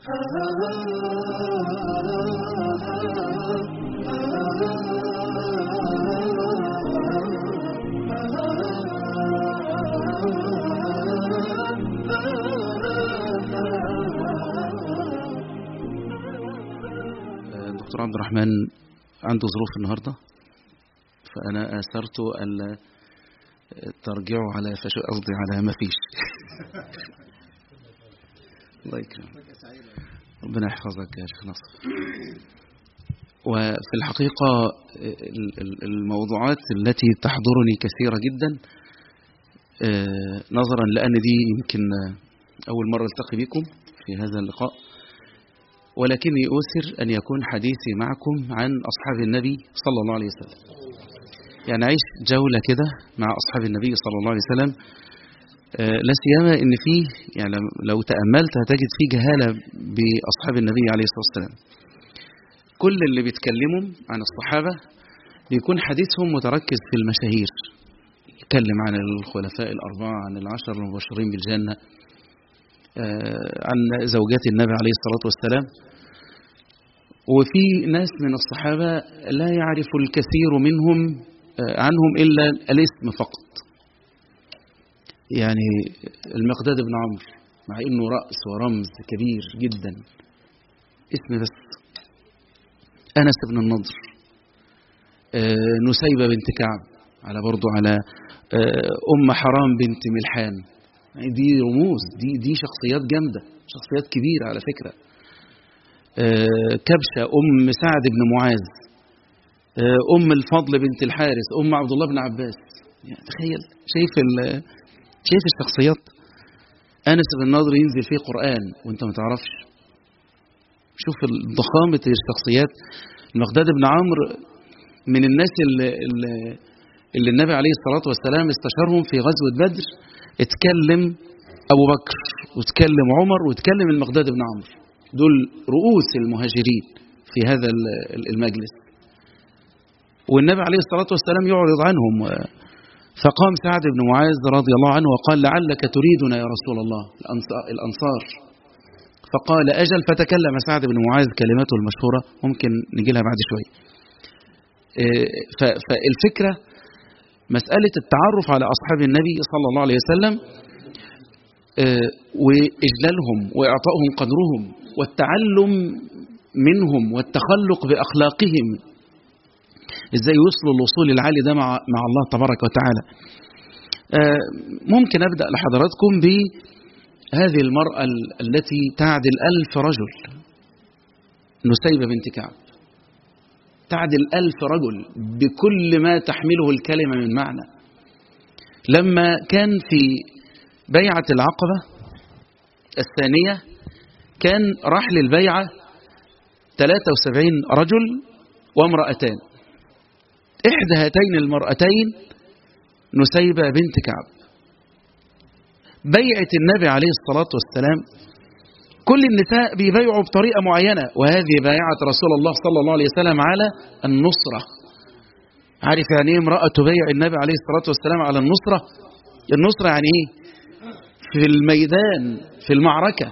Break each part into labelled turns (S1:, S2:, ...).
S1: دكتور عبد الرحمن عنده ظروف النهارده فأنا آثرت ألا ترجعوا على فشو قصدي على ما فيش الله يكرمك ربنا يحفظك يا شيخ نصر وفي الحقيقة ال- ال- الموضوعات التي تحضرني كثيرة جدا آه، نظرا لأن دي يمكن آه، أول مرة التقي بكم في هذا اللقاء ولكني أوثر أن يكون حديثي معكم عن أصحاب النبي صلى الله عليه وسلم يعني عيش جولة كده مع أصحاب النبي صلى الله عليه وسلم آه، لا سيما ان فيه يعني لم- لو تاملت هتجد فيه جهاله باصحاب النبي عليه الصلاه والسلام. كل اللي بيتكلموا عن الصحابه بيكون حديثهم متركز في المشاهير. يتكلم عن الخلفاء الاربعه، عن العشر المبشرين بالجنه، آه، عن زوجات النبي عليه الصلاه والسلام. وفي ناس من الصحابه لا يعرف الكثير منهم آه، عنهم الا الاسم فقط. يعني المقداد بن عمرو مع انه رأس ورمز كبير جدا اسم بس انس بن النضر آه، نسيبة بنت كعب على برضو على آه، ام حرام بنت ملحان يعني دي رموز دي دي شخصيات جامدة شخصيات كبيرة على فكرة آه، كبشة ام سعد بن معاذ آه، ام الفضل بنت الحارث ام عبد الله بن عباس يعني تخيل شايف ال- شايف الشخصيات انس بن النضر ينزل فيه قران وانت ما تعرفش شوف ضخامه الشخصيات المقداد بن عمرو من الناس اللي, اللي, اللي النبي عليه الصلاه والسلام استشارهم في غزوه بدر اتكلم ابو بكر واتكلم عمر واتكلم المقداد بن عمرو دول رؤوس المهاجرين في هذا ال- المجلس والنبي عليه الصلاه والسلام يعرض عنهم فقام سعد بن معاذ رضي الله عنه وقال لعلك تريدنا يا رسول الله الأنصار- الأنصار فقال أجل فتكلم سعد بن معاذ كلمته المشهورة ممكن نجي لها بعد شوية إيه، ف- فالفكرة مسألة التعرف على أصحاب النبي صلى الله عليه وسلم إيه، وإجلالهم وإعطائهم قدرهم والتعلم منهم والتخلق بأخلاقهم ازاي يوصلوا الوصول العالي ده مع مع الله تبارك وتعالى. آه، ممكن ابدا لحضراتكم بهذه المراه ال- التي تعدل ألف رجل نسيبه بنت كعب. تعدل ألف رجل بكل ما تحمله الكلمه من معنى. لما كان في بيعه العقبه الثانيه كان راح للبيعه 73 رجل وامرأتان إحدى هاتين المرأتين نسيبة بنت كعب بيعة النبي عليه الصلاة والسلام كل النساء بيبيعوا بطريقة معينة وهذه بايعة رسول الله صلى الله عليه وسلم على النصرة عارف يعني ايه امرأة تبيع النبي عليه الصلاة والسلام على النصرة النصرة يعني ايه في الميدان في المعركة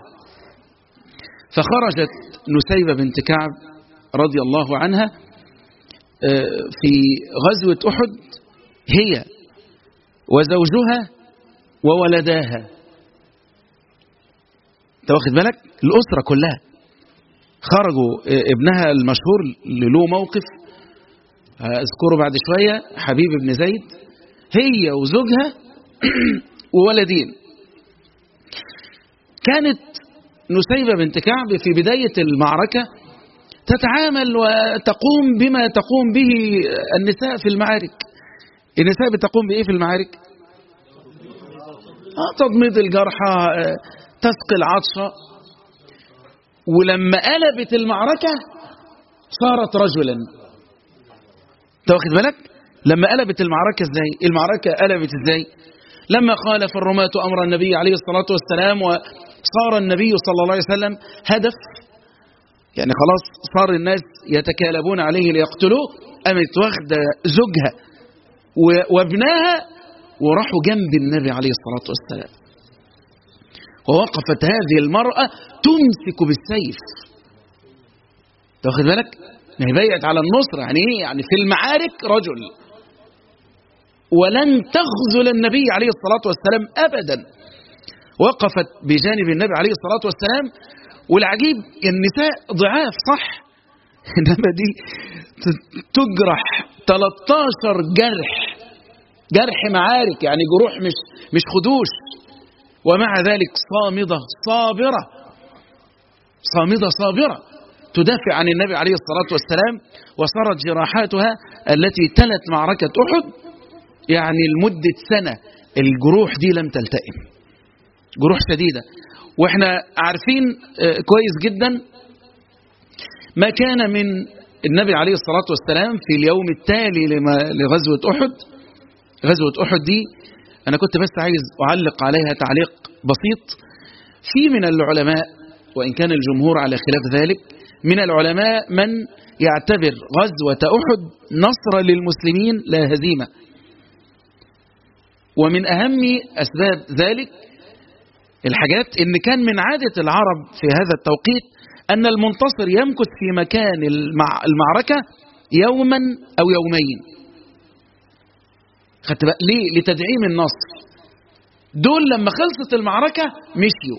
S1: فخرجت نسيبة بنت كعب رضي الله عنها آه، في غزوة أحد هي وزوجها وولداها انت واخد بالك الأسرة كلها خرجوا آه، ابنها المشهور اللي له موقف أذكره بعد شوية حبيب بن زيد هي وزوجها وولدين كانت نسيبة بنت كعب في بداية المعركة تتعامل وتقوم بما تقوم به النساء في المعارك النساء بتقوم بإيه في المعارك آه، تضميد الجرحى آه، تسقي العطشة ولما قلبت المعركة صارت رجلا انت واخد بالك لما قلبت المعركة ازاي المعركة قلبت ازاي لما خالف الرماة أمر النبي عليه الصلاة والسلام وصار النبي صلى الله عليه وسلم هدف يعني خلاص صار الناس يتكالبون عليه ليقتلوه قامت واخدة زوجها و- وابنها وراحوا جنب النبي عليه الصلاة والسلام ووقفت هذه المرأة تمسك بالسيف تاخد بالك ما هي بيعت على النصر يعني ايه يعني في المعارك رجل ولن تخذل النبي عليه الصلاة والسلام أبدا وقفت بجانب النبي عليه الصلاة والسلام والعجيب النساء ضعاف صح إنما دي تجرح 13 جرح جرح معارك يعني جروح مش مش خدوش ومع ذلك صامدة صابرة صامدة صابرة تدافع عن النبي عليه الصلاة والسلام وصارت جراحاتها التي تلت معركة أحد يعني لمدة سنة الجروح دي لم تلتئم جروح شديدة واحنا عارفين كويس جدا ما كان من النبي عليه الصلاة والسلام في اليوم التالي لغزوة أحد غزوة أحد دي أنا كنت بس عايز أعلق عليها تعليق بسيط في من العلماء وإن كان الجمهور على خلاف ذلك من العلماء من يعتبر غزوة أحد نصر للمسلمين لا هزيمة ومن أهم أسباب ذلك الحاجات إن كان من عادة العرب في هذا التوقيت أن المنتصر يمكث في مكان المعركة يوما أو يومين خدت بقى ليه لتدعيم النصر دول لما خلصت المعركة مشيوا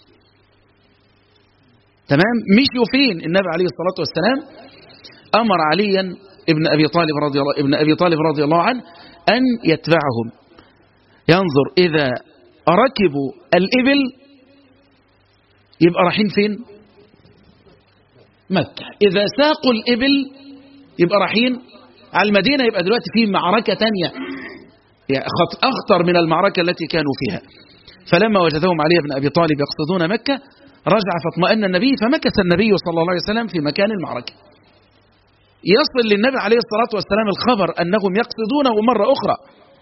S1: تمام مشيوا فين النبي عليه الصلاة والسلام أمر عليا ابن أبي طالب رضي الله ابن أبي طالب رضي الله عنه أن يتبعهم ينظر إذا ركبوا الإبل يبقى رايحين فين مكة إذا ساقوا الإبل يبقى رايحين على المدينة يبقى دلوقتي في معركة تانية يعني أخطر من المعركة التي كانوا فيها فلما وجدهم علي بن أبي طالب يقصدون مكة رجع فاطمأن النبي فمكث النبي صلى الله عليه وسلم في مكان المعركة يصل للنبي عليه الصلاة والسلام الخبر أنهم يقصدونه مرة أخرى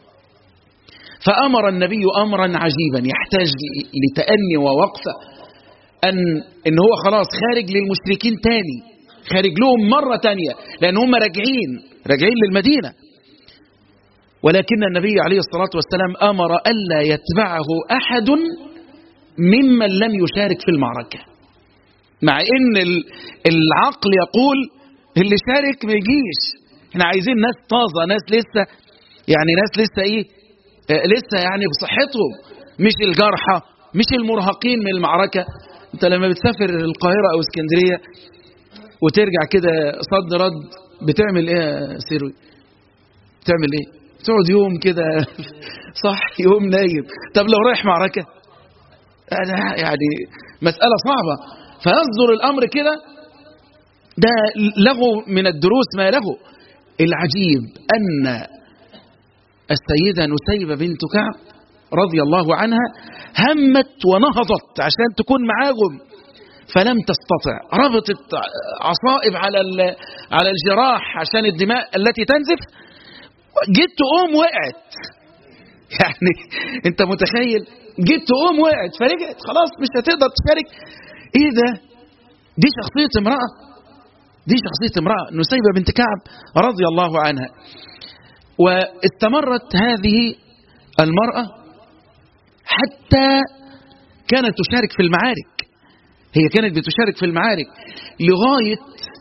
S1: فأمر النبي أمرا عجيبا يحتاج لتأني ووقفة أن إن هو خلاص خارج للمشركين تاني خارج لهم مرة تانية لأن هم راجعين راجعين للمدينة ولكن النبي عليه الصلاة والسلام أمر ألا يتبعه أحد ممن لم يشارك في المعركة مع إن العقل يقول اللي شارك ما يجيش احنا عايزين ناس طازة ناس لسه يعني ناس لسه ايه اه لسه يعني بصحتهم مش الجرحى مش المرهقين من المعركة انت لما بتسافر القاهرة او اسكندرية وترجع كده صد رد بتعمل ايه يا سيروي بتعمل ايه تقعد يوم كده صح يوم نايم طب لو رايح معركة يعني مسألة صعبة فيصدر الأمر كده ده له من الدروس ما له العجيب أن السيدة نسيبة بنت كعب رضي الله عنها همت ونهضت عشان تكون معاهم فلم تستطع ربطت عصائب على على الجراح عشان الدماء التي تنزف جيت تقوم وقعت يعني انت متخيل جيت تقوم وقعت فرجعت خلاص مش هتقدر تشارك ايه ده دي شخصية امرأة دي شخصية امرأة نسيبة بنت كعب رضي الله عنها واستمرت هذه المرأة حتى كانت تشارك في المعارك هي كانت بتشارك في المعارك لغاية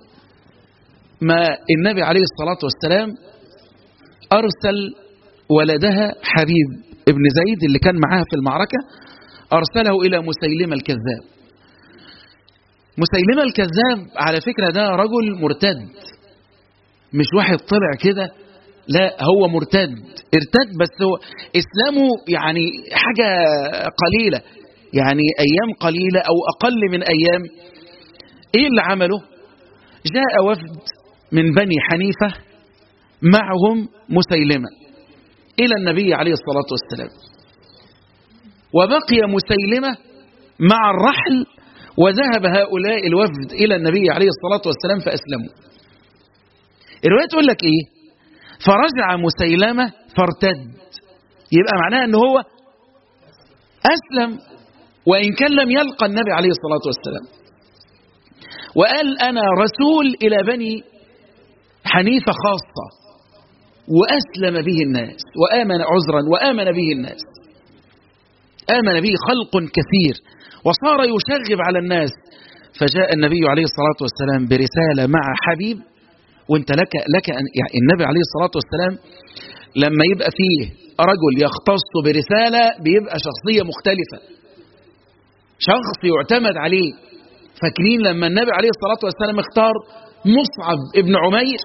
S1: ما النبي عليه الصلاة والسلام أرسل ولدها حبيب ابن زيد اللي كان معاها في المعركة أرسله إلى مسيلمة الكذاب مسيلمة الكذاب على فكرة ده رجل مرتد مش واحد طلع كده لا هو مرتد ارتد بس هو إسلامه يعني حاجة قليلة يعني أيام قليلة أو أقل من أيام إيه اللي عمله جاء وفد من بني حنيفة معهم مسيلمة إلى النبي عليه الصلاة والسلام وبقي مسيلمة مع الرحل وذهب هؤلاء الوفد إلى النبي عليه الصلاة والسلام فأسلموا الرواية تقول لك إيه فرجع مسيلمة فارتد يبقى معناه أنه هو أسلم وإن كان لم يلقى النبي عليه الصلاة والسلام وقال أنا رسول إلى بني حنيفة خاصة وأسلم به الناس وآمن عذرا وآمن به الناس آمن به خلق كثير وصار يشغب على الناس فجاء النبي عليه الصلاة والسلام برسالة مع حبيب وانت لك لك أن يعني النبي عليه الصلاة والسلام لما يبقى فيه رجل يختص برسالة بيبقى شخصية مختلفة شخص يعتمد عليه فاكرين لما النبي عليه الصلاة والسلام اختار مصعب ابن عمير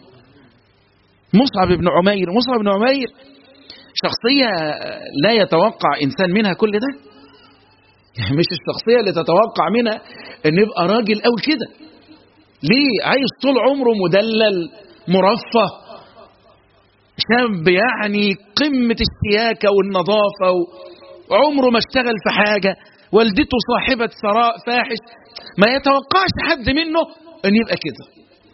S1: مصعب ابن عمير مصعب ابن عمير شخصية لا يتوقع إنسان منها كل ده يعني مش الشخصية اللي تتوقع منها أن يبقى راجل أو كده ليه عايش طول عمره مدلل مرفه شاب يعني قمة السياكة والنظافة وعمره ما اشتغل في حاجة والدته صاحبة ثراء فاحش ما يتوقعش حد منه أن يبقى كده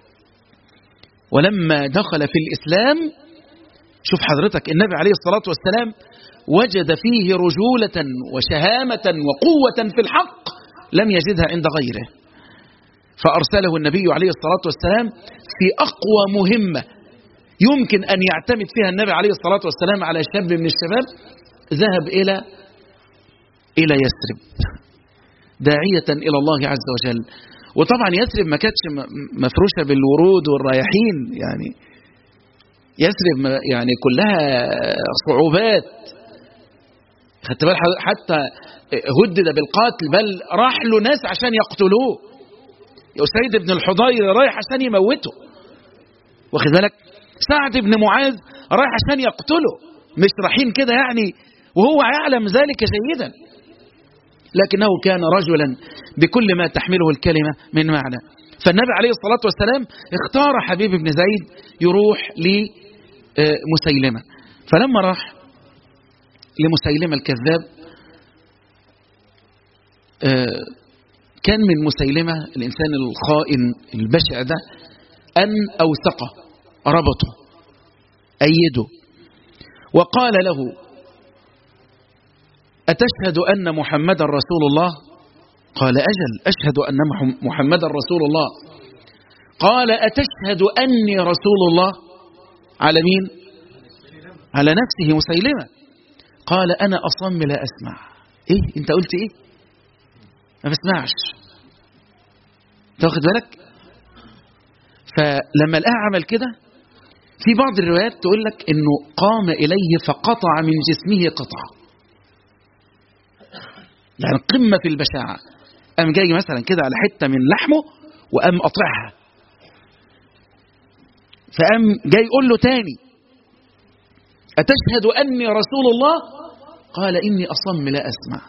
S1: ولما دخل في الإسلام شوف حضرتك النبي عليه الصلاة والسلام وجد فيه رجولة وشهامة وقوة في الحق لم يجدها عند غيره فأرسله النبي عليه الصلاة والسلام في أقوى مهمة يمكن أن يعتمد فيها النبي عليه الصلاة والسلام على شاب من الشباب ذهب إلى إلى يثرب داعية إلى الله عز وجل وطبعا يثرب ما كانتش مفروشة بالورود والرياحين يعني يثرب يعني كلها صعوبات خدت بال حتى هدد بالقتل بل راح له ناس عشان يقتلوه أسيد بن الحضير رايح عشان يموته واخد بالك سعد بن معاذ رايح عشان يقتله مش رايحين كده يعني وهو يعلم ذلك جيدا لكنه كان رجلا بكل ما تحمله الكلمة من معنى فالنبي عليه الصلاة والسلام اختار حبيب بن زيد يروح لمسيلمة فلما راح لمسيلمة الكذاب كان من مسيلمة الإنسان الخائن البشع ده أن أوثقه ربطه أيده وقال له أتشهد أن محمدا رسول الله قال أجل أشهد أن محمدا رسول الله قال أتشهد أني رسول الله على مين على نفسه مسيلمة قال أنا أصم لا أسمع إيه أنت قلت إيه ما بسمعش تاخد بالك فلما لقاه عمل كده في بعض الروايات تقول لك انه قام اليه فقطع من جسمه قطعه يعني قمه في البشاعه قام جاي مثلا كده على حته من لحمه وقام قاطعها فقام جاي يقول له تاني أتشهد أني رسول الله قال إني أصم لا أسمع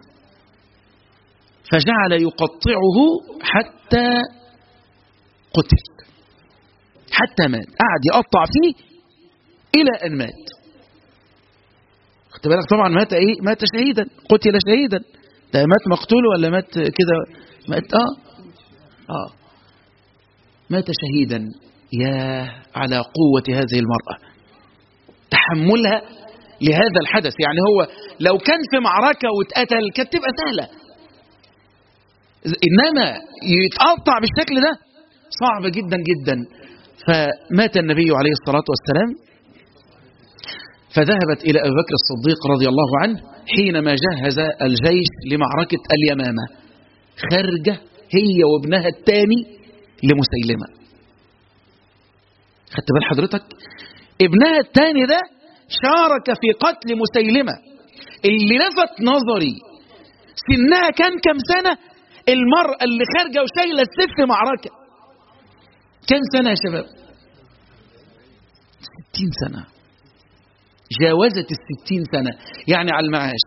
S1: فجعل يقطعه حتى قتل حتى مات قعد يقطع فيه إلى أن مات خدت بالك طبعا مات إيه مات شهيدا قتل شهيدا ده مات مقتول ولا مات كده مات آه آه مات شهيدا يا على قوة هذه المرأة تحملها لهذا الحدث يعني هو لو كان في معركة واتقتل كانت تبقى سهلة إنما يتقطع بالشكل ده صعب جدا جدا فمات النبي عليه الصلاة والسلام فذهبت إلى أبي بكر الصديق رضي الله عنه حينما جهز الجيش لمعركة اليمامة خارجة هي وابنها الثاني لمسيلمة خدت بال حضرتك ابنها الثاني ده شارك في قتل مسيلمة اللي لفت نظري سنها كان كم سنة المرأة اللي خارجة وشايلة السيف في معركة كم سنة يا شباب ستين سنة جاوزت الستين سنة يعني على المعاش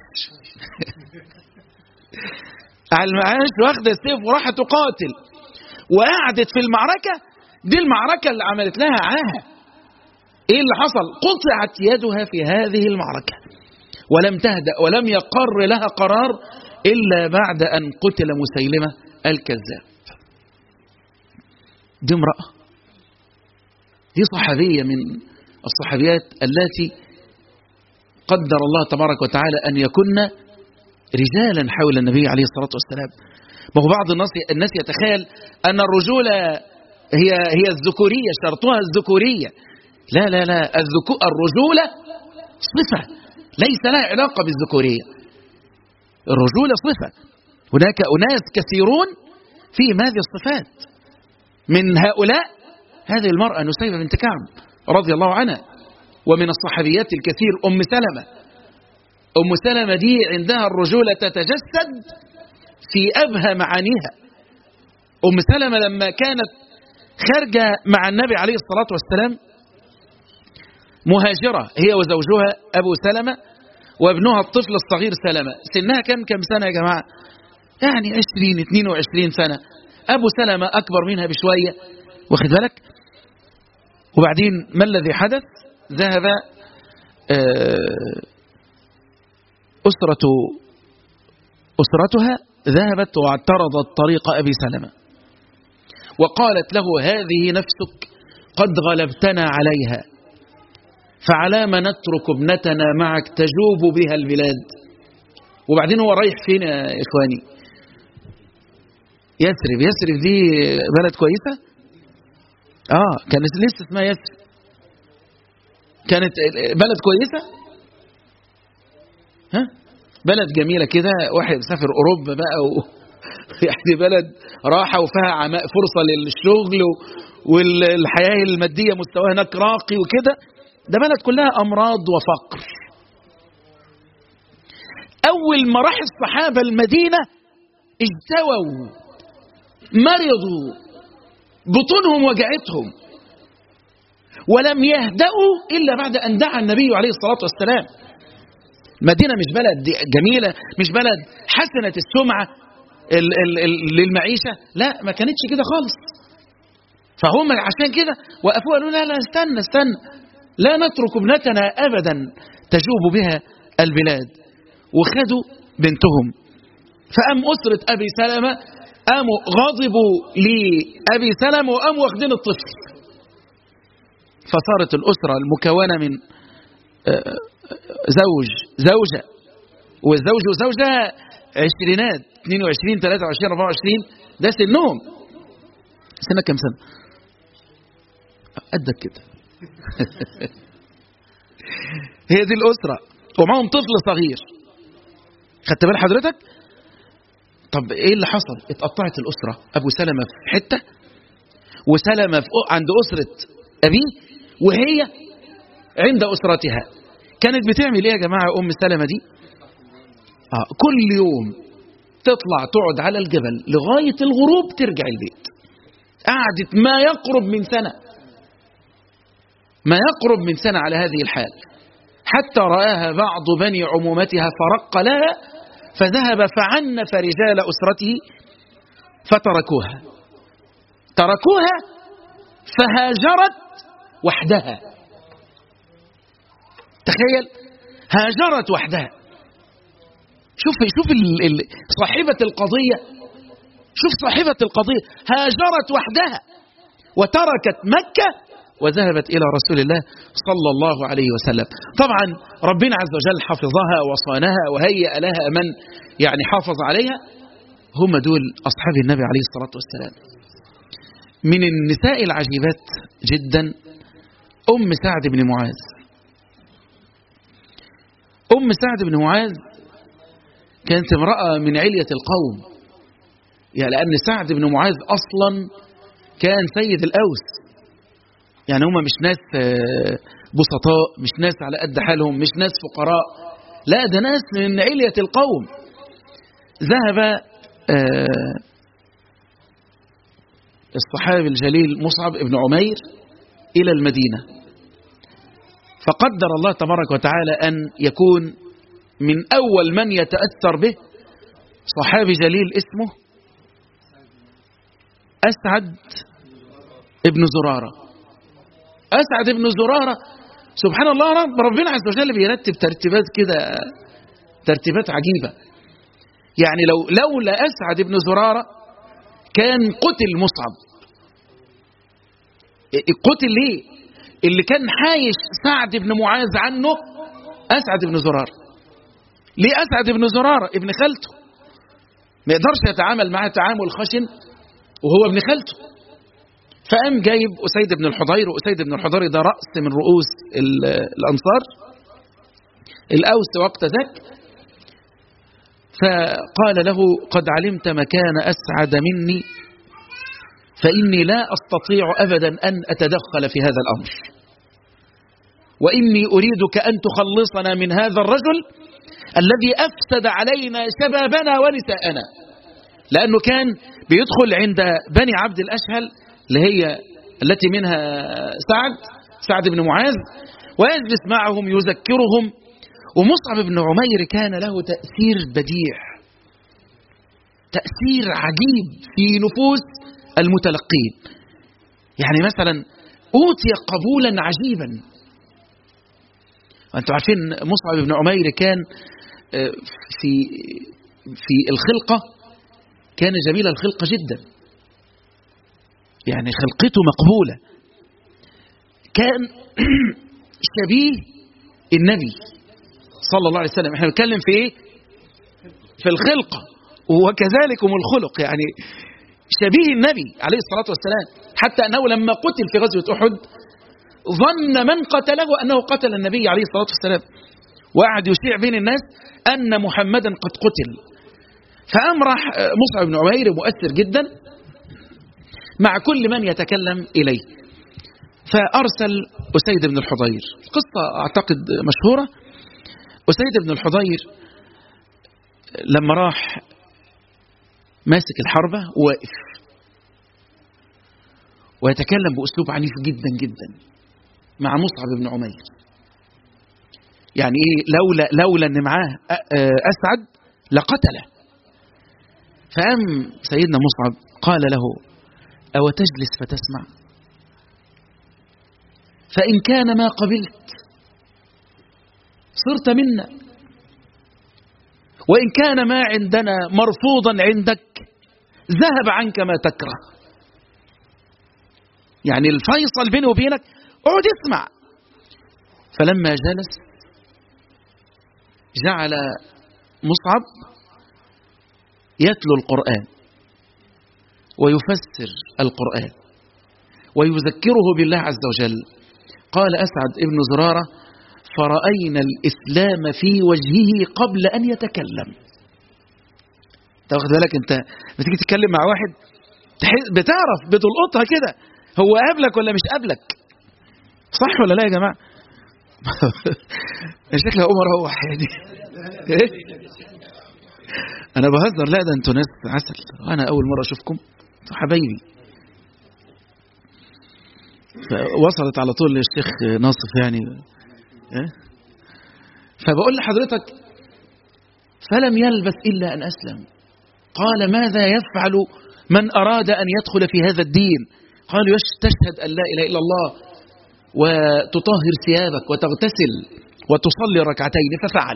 S1: على المعاش واخدة السيف وراحت تقاتل وقعدت في المعركة دي المعركة اللي عملت لها عاهة ايه اللي حصل قطعت يدها في هذه المعركة ولم تهدأ ولم يقر لها قرار إلا بعد أن قتل مسيلمة الكذاب دي امرأة دي صحابية من الصحابيات التي قدر الله تبارك وتعالى أن يكن رجالا حول النبي عليه الصلاة والسلام ما هو بعض الناس الناس يتخيل أن الرجولة هي هي الذكورية شرطها الذكورية لا لا لا الذكو الرجولة صفة ليس لها علاقة بالذكورية الرجولة صفة هناك أناس كثيرون فيهم هذه الصفات من هؤلاء هذه المرأة نسيبة بنت كعب رضي الله عنها ومن الصحابيات الكثير أم سلمة أم سلمة دي عندها الرجولة تتجسد في أبهى معانيها أم سلمة لما كانت خارجة مع النبي عليه الصلاة والسلام مهاجرة هي وزوجها أبو سلمة وابنها الطفل الصغير سلمة سنها كم كم سنة يا جماعة يعني 20 22 سنة أبو سلمة أكبر منها بشوية واخد بالك وبعدين ما الذي حدث ذهب أسرة أسرتها ذهبت واعترضت طريق أبي سلمة وقالت له هذه نفسك قد غلبتنا عليها فعلى ما نترك ابنتنا معك تجوب بها البلاد وبعدين هو رايح فين يا إخواني يثرب يثرب دي بلد كويسة آه كانت لسه اسمها يثرب كانت بلد كويسة ها بلد جميلة كده واحد سافر أوروبا بقى و... يعني بلد راحة وفيها فرصة للشغل والحياة المادية مستواها هناك راقي وكده ده بلد كلها أمراض وفقر أول ما راح الصحابة المدينة اجتووا مرضوا بطونهم وجعتهم ولم يهدأوا إلا بعد أن دعا النبي عليه الصلاة والسلام المدينة مش بلد جميلة مش بلد حسنة السمعة ال ال ال للمعيشة لا ما كانتش كده خالص فهم عشان كده وقفوا قالوا لا لا استنى استنى لا نترك ابنتنا أبدا تجوب بها البلاد وخدوا بنتهم فأم أسرة أبي سلمة قاموا غضبوا لأبي سلمة وقاموا واخدين الطفل فصارت الأسرة المكونة من زوج زوجة والزوج وزوجها عشرينات 22 23 24 ده سنهم سنة كم سنة قدك كده هي دي الأسرة ومعهم طفل صغير خدت بال حضرتك طب ايه اللي حصل اتقطعت الأسرة أبو سلمة في حتة وسلمة في عند أسرة أبيه وهي عند أسرتها كانت بتعمل ايه يا جماعة أم سلمة دي آه كل يوم تطلع تقعد على الجبل لغاية الغروب ترجع البيت قعدت ما يقرب من سنة ما يقرب من سنة على هذه الحال حتى رآها بعض بني عمومتها فرق لها فذهب فعنف رجال أسرته فتركوها تركوها فهاجرت وحدها تخيل هاجرت وحدها شوف شوف ال ال صاحبة القضية شوف صاحبة القضية هاجرت وحدها وتركت مكة وذهبت إلى رسول الله صلى الله عليه وسلم طبعا ربنا عز وجل حفظها وصانها وهيأ لها من يعني حافظ عليها هم دول أصحاب النبي عليه الصلاة والسلام من النساء العجيبات جدا أم سعد بن معاذ أم سعد بن معاذ كانت امرأة من علية القوم يعني لأن سعد بن معاذ أصلا كان سيد الأوس يعني هم مش ناس بسطاء مش ناس على قد حالهم مش ناس فقراء لا ده ناس من علية القوم ذهب الصحابي الجليل مصعب بن عمير إلى المدينة فقدر الله تبارك وتعالى أن يكون من أول من يتأثر به صحابي جليل اسمه أسعد ابن زرارة أسعد ابن زرارة سبحان الله رب ربنا عز وجل بيرتب ترتيبات كده ترتيبات عجيبة يعني لو لولا أسعد ابن زرارة كان قتل مصعب قتل ليه اللي كان حايش سعد بن معاذ عنه أسعد بن زرارة ليه أسعد بن زرارة ابن خالته ما يقدرش يتعامل معاه تعامل خشن وهو ابن خالته فقام جايب أسيد بن الحضير وأسيد بن الحضير ده رأس من رؤوس الأنصار الأوس وقت ذاك فقال له قد علمت مكان أسعد مني فإني لا أستطيع أبدا أن أتدخل في هذا الأمر وإني أريدك أن تخلصنا من هذا الرجل الذي أفسد علينا شبابنا ونساءنا لأنه كان بيدخل عند بني عبد الأشهل اللي هي التي منها سعد سعد بن معاذ ويجلس معهم يذكرهم ومصعب بن عمير كان له تأثير بديع تأثير عجيب في نفوس المتلقين يعني مثلا أوتي قبولا عجيبا أنتم عارفين مصعب بن عمير كان في في الخلقة كان جميل الخلقة جدا يعني خلقته مقبولة كان شبيه النبي صلى الله عليه وسلم احنا بنتكلم في ايه في الخلقة وكذلك هم الخلق يعني شبيه النبي عليه الصلاة والسلام حتى أنه لما قتل في غزوة أحد ظن من قتله أنه قتل النبي عليه الصلاة والسلام وقعد يشيع بين الناس أن محمدا قد قتل فأمرح مصعب بن عمير مؤثر جدا مع كل من يتكلم إليه فأرسل أسيد بن الحضير قصة أعتقد مشهورة أسيد بن الحضير لما راح ماسك الحربة واقف ويتكلم بأسلوب عنيف جدا جدا مع مصعب بن عمير يعني ايه لولا لولا ان معاه اسعد لقتله فقام سيدنا مصعب قال له او تجلس فتسمع فان كان ما قبلت صرت منا وان كان ما عندنا مرفوضا عندك ذهب عنك ما تكره يعني الفيصل بيني وبينك اقعد اسمع فلما جلس جعل مصعب يتلو القرآن ويفسر القرآن ويذكره بالله عز وجل قال أسعد ابن زرارة فرأينا الإسلام في وجهه قبل أن يتكلم تاخد بالك انت بتيجي تتكلم مع واحد بتعرف بتلقطها كده هو قابلك ولا مش قابلك صح ولا لا يا جماعه شكلي اقوم اروح يعني ايه انا بهزر لا ده انتوا ناس عسل انا اول مره اشوفكم انتوا حبايبي وصلت على طول للشيخ ناصف يعني إيه؟ فبقول لحضرتك فلم يلبث الا ان اسلم قال ماذا يفعل من اراد ان يدخل في هذا الدين قالوا تشهد ان لا اله الا الله وتطهر ثيابك وتغتسل وتصلي ركعتين ففعل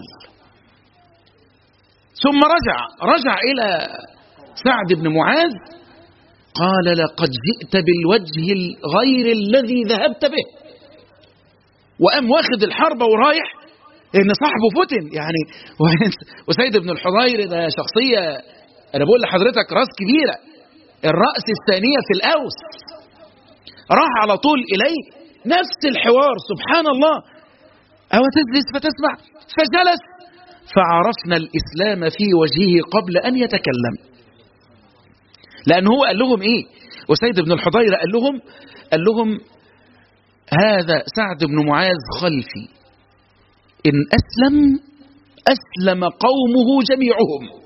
S1: ثم رجع رجع إلى سعد بن معاذ قال لقد جئت بالوجه الغير الذي ذهبت به وقام واخد الحربة ورايح ان صاحبه فتن يعني وسيد بن الحضير ده شخصية انا بقول لحضرتك راس كبيرة الرأس الثانية في الأوس راح على طول إليه نفس الحوار سبحان الله أو تجلس فتسمع فجلس فعرفنا الإسلام في وجهه قبل أن يتكلم لأن هو قال لهم إيه وسيد بن الحضير قال لهم قال لهم هذا سعد بن معاذ خلفي إن أسلم أسلم قومه جميعهم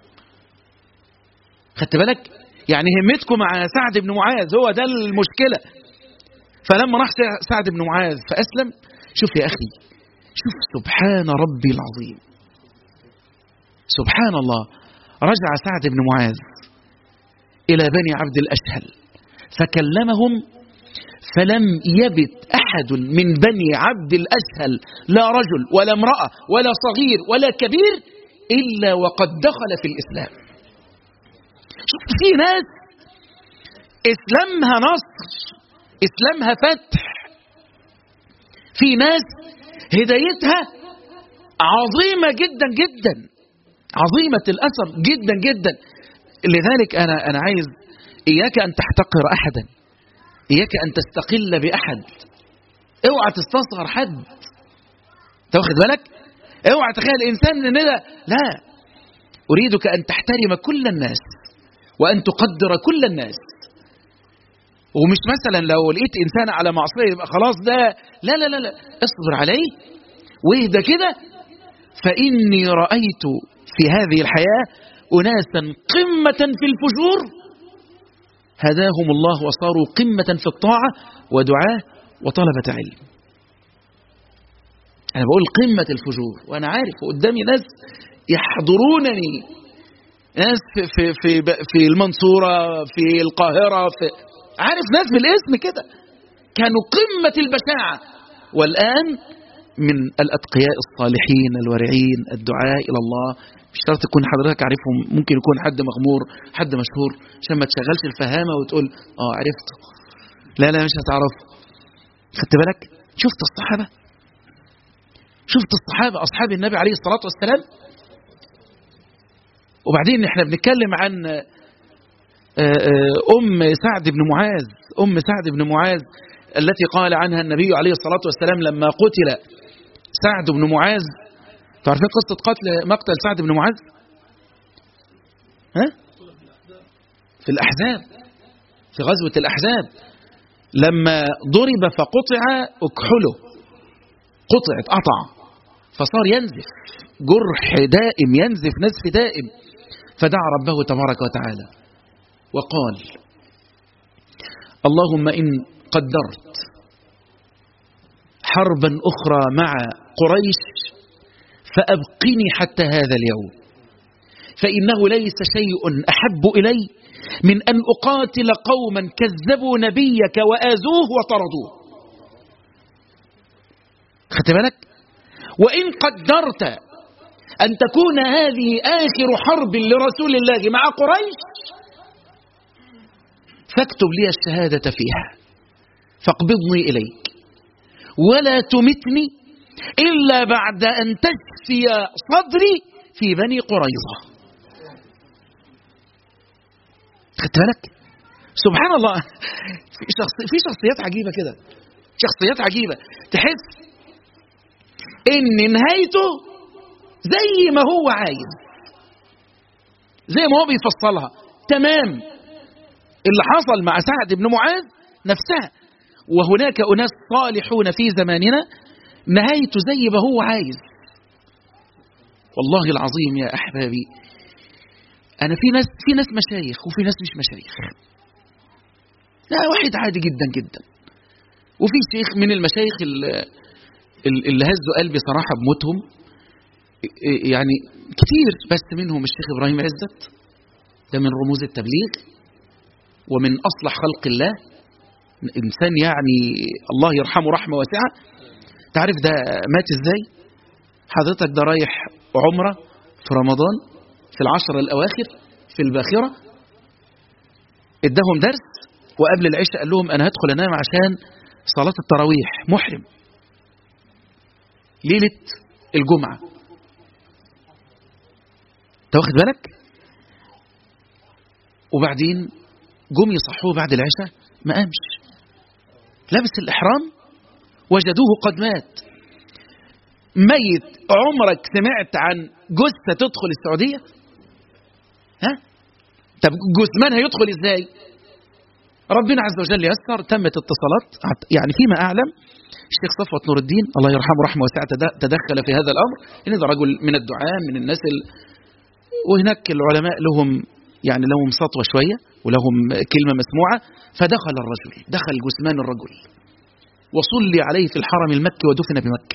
S1: خدت بالك يعني همتكم مع سعد بن معاذ هو ده المشكلة فلما راح سعد بن معاذ فأسلم شوف يا أخي شوف سبحان ربي العظيم سبحان الله رجع سعد بن معاذ إلى بني عبد الأشهل فكلمهم فلم يبت أحد من بني عبد الأسهل لا رجل ولا امرأة ولا صغير ولا كبير إلا وقد دخل في الإسلام شوف في ناس إسلامها نصر إسلامها فتح في ناس هدايتها عظيمة جدا جدا عظيمة الأثر جدا جدا لذلك أنا أنا عايز إياك أن تحتقر أحدا إياك أن تستقل بأحد اوعى تستصغر حد تاخد بالك اوعى تخيل الإنسان إن ده لا أريدك أن تحترم كل الناس وأن تقدر كل الناس ومش مثلا لو لقيت إنسان على معصية يبقى خلاص ده لا لا لا لا اصبر عليه واهدى كده فإني رأيت في هذه الحياة أناسا قمة في الفجور هداهم الله وصاروا قمة في الطاعة ودعاة وطلبة علم أنا بقول قمة الفجور وأنا عارف قدامي ناس يحضرونني ناس في, في, في, في المنصورة في القاهرة في عارف ناس بالاسم كده كانوا قمة البشاعة والآن من الأتقياء الصالحين الورعين الدعاء إلى الله مش شرط تكون حضرتك عارفهم ممكن يكون حد مغمور حد مشهور عشان ما تشغلش الفهامة وتقول اه عرفته لا لا مش هتعرف خدت بالك شفت الصحابة شفت الصحابة أصحاب النبي عليه الصلاة والسلام وبعدين احنا بنتكلم عن أم سعد بن معاذ أم سعد بن معاذ التي قال عنها النبي عليه الصلاة والسلام لما قتل سعد بن معاذ تعرفين قصة قتل مقتل سعد بن معاذ ها في الأحزاب في غزوة الأحزاب لما ضرب فقطع أكحله قطع اتقطع فصار ينزف جرح دائم ينزف نزف دائم فدعا ربه تبارك وتعالى وقال اللهم إن قدرت حربا أخرى مع قريش فأبقني حتى هذا اليوم فإنه ليس شيء أحب إلي من أن أقاتل قوما كذبوا نبيك وآذوه وطردوه خدت بالك وإن قدرت أن تكون هذه آخر حرب لرسول الله مع قريش فاكتب لي الشهادة فيها فاقبضني إليك ولا تمتني إلا بعد أن تشفي صدري في بني قريظة خدت بالك سبحان الله في, شخص في شخصيات عجيبة كده شخصيات عجيبة تحس ان نهايته زي ما هو عايز زي ما هو بيفصلها تمام اللي حصل مع سعد بن معاذ نفسها وهناك أناس صالحون في زماننا نهايته زي ما هو عايز والله العظيم يا أحبابي أنا في ناس في ناس مشايخ وفي ناس مش مشايخ لا واحد عادي جدا جدا وفي شيخ من المشايخ اللي هزوا قلبي صراحة بموتهم يعني كتير بس منهم الشيخ إبراهيم عزت ده من رموز التبليغ ومن أصلح خلق الله إنسان يعني الله يرحمه رحمة واسعة تعرف ده مات إزاي حضرتك ده رايح عمرة في رمضان في العشر الأواخر في الباخرة اداهم درس وقبل العشاء قال لهم أنا هدخل أنام عشان صلاة التراويح محرم ليلة الجمعة تاخد بالك وبعدين جم يصحوه بعد العشاء ما قامش لابس الإحرام وجدوه قد مات ميت عمرك سمعت عن جثة تدخل السعودية ها طب جثمان هيدخل ازاي ربنا عز وجل يسر تمت اتصالات يعني فيما أعلم الشيخ صفوت نور الدين الله يرحمه رحمه واسعة تدخل في هذا الأمر إن هذا رجل من الدعاء من الناس ال... وهناك العلماء لهم يعني لهم سطوة شوية ولهم كلمة مسموعة فدخل الرجل دخل جثمان الرجل وصلي عليه في الحرم المكي ودفن بمكة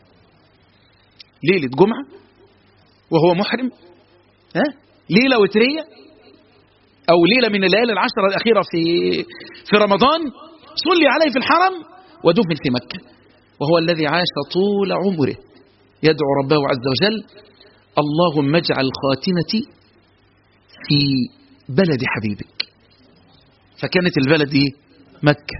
S1: ليلة جمعة وهو محرم ها ليلة وترية أو ليلة من الليالي العشرة الأخيرة في في رمضان صلي عليه في الحرم ودفن في مكة وهو الذي عاش طول عمره يدعو ربه عز وجل اللهم اجعل خاتمتي في بلد حبيبك فكانت البلد ايه مكة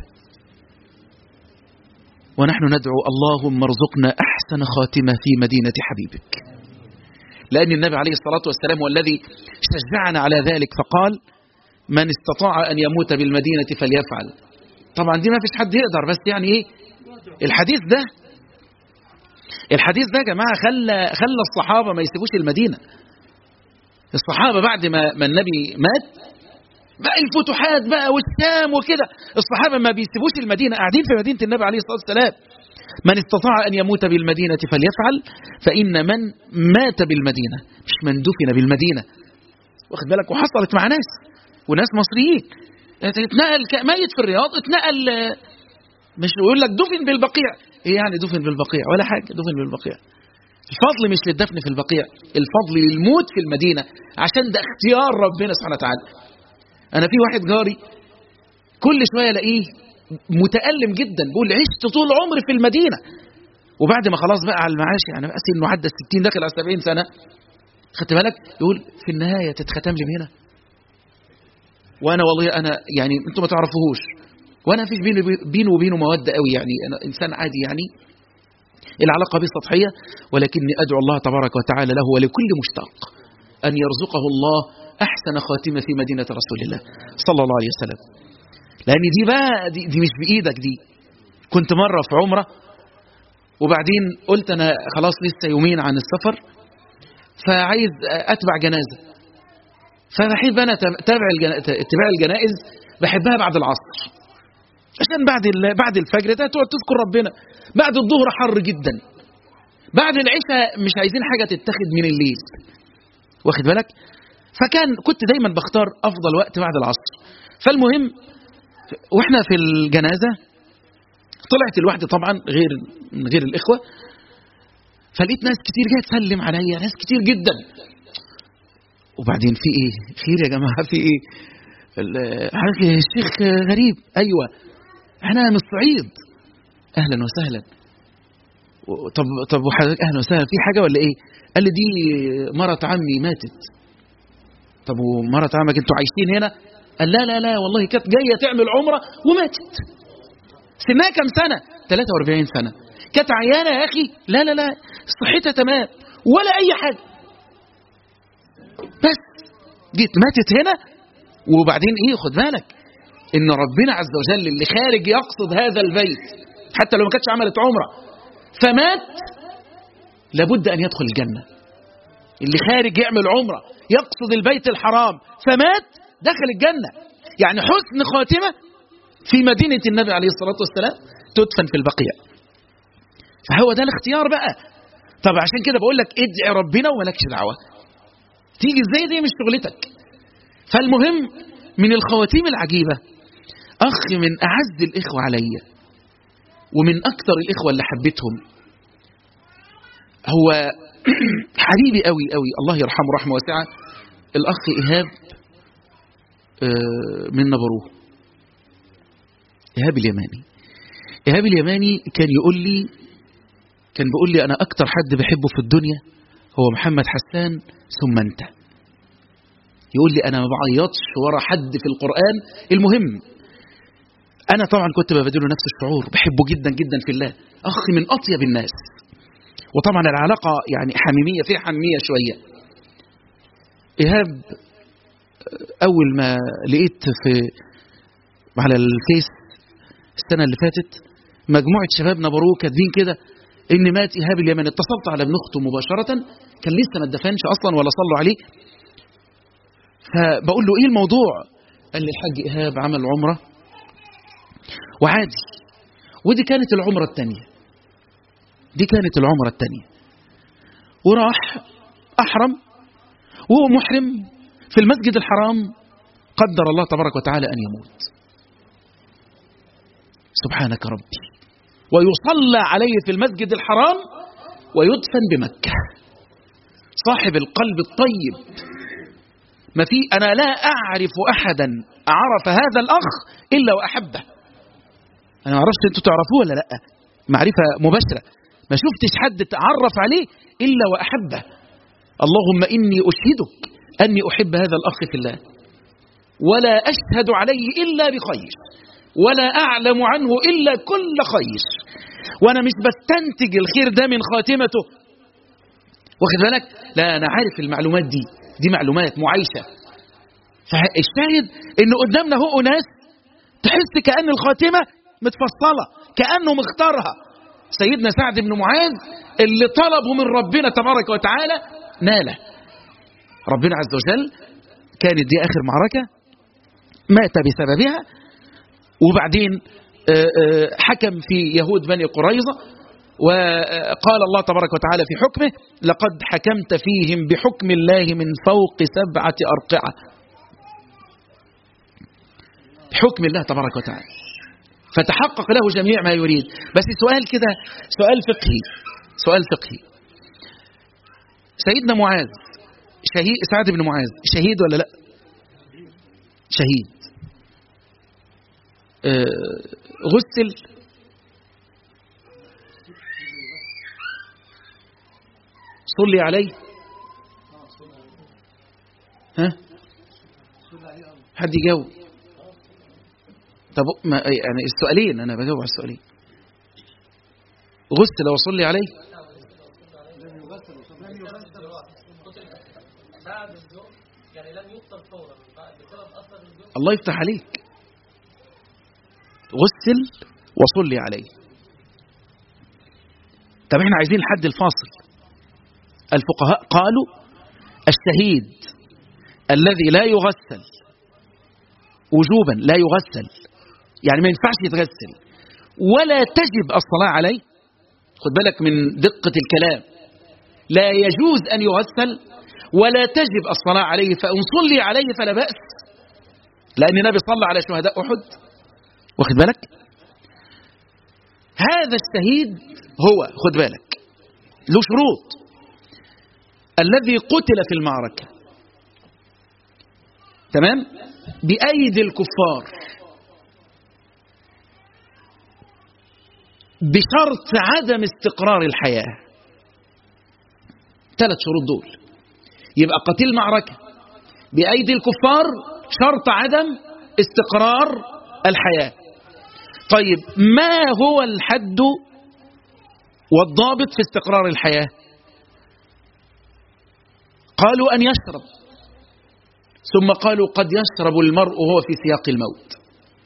S1: ونحن ندعو اللهم ارزقنا أحسن خاتمة في مدينة حبيبك لأن النبي عليه الصلاة والسلام والذي شجعنا على ذلك فقال من استطاع أن يموت بالمدينة فليفعل طبعا دي ما فيش حد يقدر بس يعني ايه الحديث ده الحديث ده يا جماعة خلى خلى الصحابة ما يسيبوش المدينة الصحابة بعد ما, ما النبي مات بقى الفتوحات بقى والشام وكده الصحابة ما بيسيبوش المدينة قاعدين في مدينة النبي عليه الصلاة والسلام من استطاع أن يموت بالمدينة فليفعل فإن من مات بالمدينة مش من دفن بالمدينة واخد بالك وحصلت مع ناس وناس مصريين اتنقل ميت في الرياض اتنقل مش يقول لك دفن بالبقيع ايه يعني دفن بالبقيع ولا حاجة دفن بالبقيع الفضل مش للدفن في البقيع الفضل للموت في المدينة عشان ده اختيار ربنا سبحانه وتعالى انا في واحد جاري كل شوية الاقيه متألم جدا بيقول عشت طول عمري في المدينة وبعد ما خلاص بقى على المعاش يعني بقى انه عدى 60 داخل على 70 سنة خدت بالك يقول في النهاية تتختم لي هنا وانا والله انا يعني انتم ما تعرفوهوش وانا فيش بيني بينه وبينه موده قوي يعني انا انسان عادي يعني العلاقه بي سطحيه ولكني ادعو الله تبارك وتعالى له ولكل مشتاق ان يرزقه الله احسن خاتمه في مدينه رسول الله صلى الله عليه وسلم لان دي بقى دي, دي مش بايدك دي كنت مره في عمره وبعدين قلت انا خلاص لسه يومين عن السفر فعايز اتبع جنازه فبحب انا اتابع اتباع الجنائز بحبها بعد العصر عشان بعد بعد الفجر ده تقعد تذكر ربنا بعد الظهر حر جدا بعد العشاء مش عايزين حاجه تتاخد من الليل واخد بالك فكان كنت دايما بختار افضل وقت بعد العصر فالمهم واحنا في الجنازه طلعت لوحدي طبعا غير من غير الاخوه فلقيت ناس كتير جايه تسلم عليا ناس كتير جدا وبعدين في ايه خير يا جماعه في ايه الشيخ غريب ايوه احنا من الصعيد اهلا وسهلا طب طب وحضرتك اهلا وسهلا في حاجه ولا ايه قال لي دي مرة عمي ماتت طب ومرة عمك انتوا عايشين هنا قال لا لا لا والله كانت جايه تعمل عمره وماتت سنها كام سنه 43 سنه كانت عيانه يا اخي لا لا لا صحتها تمام ولا اي حاجه بس جيت ماتت هنا وبعدين ايه خد بالك ان ربنا عز وجل اللي خارج يقصد هذا البيت حتى لو ما كانتش عملت عمره فمات لابد ان يدخل الجنه اللي خارج يعمل عمره يقصد البيت الحرام فمات دخل الجنه يعني حسن خاتمه في مدينه النبي عليه الصلاه والسلام تدفن في البقيع فهو ده الاختيار بقى طب عشان كده بقول لك ادعي ربنا ومالكش دعوه تيجي ازاي دي مش شغلتك فالمهم من الخواتيم العجيبة أخ من أعز الإخوة عليا ومن أكثر الإخوة اللي حبيتهم هو حبيبي قوي قوي الله يرحمه رحمة واسعة الأخ إيهاب من نبروه إيهاب اليماني إيهاب اليماني كان يقول لي كان بيقول لي أنا أكتر حد بحبه في الدنيا هو محمد حسان ثم أنت يقول لي أنا ما بعيطش ورا حد في القرآن المهم أنا طبعا كنت ببادله نفس الشعور بحبه جدا جدا في الله أخ من أطيب الناس وطبعا العلاقة يعني حميمية فيها حميمية شوية إيهاب أول ما لقيت في على الفيس السنة اللي فاتت مجموعة شباب نبروه كاتبين كده إن مات إيهاب اليمن اتصلت على ابن أخته مباشرة كان لسه ما اتدفنش أصلا ولا صلوا عليه فبقول له إيه الموضوع قال لي الحاج إيهاب عمل عمرة وعادي ودي كانت العمرة الثانية دي كانت العمرة الثانية وراح أحرم وهو محرم في المسجد الحرام قدر الله تبارك وتعالى أن يموت سبحانك ربي ويصلى عليه في المسجد الحرام ويدفن بمكة صاحب القلب الطيب ما في أنا لا أعرف أحدا عرف هذا الأخ إلا وأحبه أنا ما أعرفش أنتوا تعرفوه ولا لأ معرفة مباشرة ما شفتش حد تعرف عليه إلا وأحبه اللهم إني أشهدك أني أحب هذا الأخ في الله ولا أشهد عليه إلا بخير ولا أعلم عنه إلا كل خير وأنا مش بستنتج الخير ده من خاتمته واخد بالك لا أنا عارف المعلومات دي دي معلومات معايشة فالشاهد إن قدامنا هو ناس تحس كأن الخاتمة متفصلة كأنه مختارها سيدنا سعد بن معاذ اللي طلبه من ربنا تبارك وتعالى ناله ربنا عز وجل كانت دي آخر معركة مات بسببها وبعدين آه، آه، حكم في يهود بني قريظة وقال الله تبارك وتعالى في حكمه لقد حكمت فيهم بحكم الله من فوق سبعة أرقعة بحكم الله تبارك وتعالى فتحقق له جميع ما يريد بس سؤال كده سؤال فقهي سؤال فقهي سيدنا معاذ شهيد سعد بن معاذ شهيد ولا لا شهيد آه، غسل صلي عليه ها حد يجاوب طب ما يعني السؤالين انا بجاوب على السؤالين غسل وصلي عليه الله يفتح عليك غسل وصلي عليه طب احنا عايزين حد الفاصل الفقهاء قالوا الشهيد الذي لا يغسل وجوبا لا يغسل يعني ما ينفعش يتغسل ولا تجب الصلاة عليه خد بالك من دقة الكلام لا يجوز أن يغسل ولا تجب الصلاة عليه فإن صلي عليه فلا بأس لأن النبي صلى على شهداء أحد واخد بالك هذا الشهيد هو خد بالك له شروط الذي قتل في المعركة تمام بأيدي الكفار بشرط عدم استقرار الحياة ثلاث شروط دول يبقى قتيل معركة بأيدي الكفار شرط عدم استقرار الحياة طيب ما هو الحد والضابط في استقرار الحياة قالوا أن يشرب ثم قالوا قد يشرب المرء وهو في سياق الموت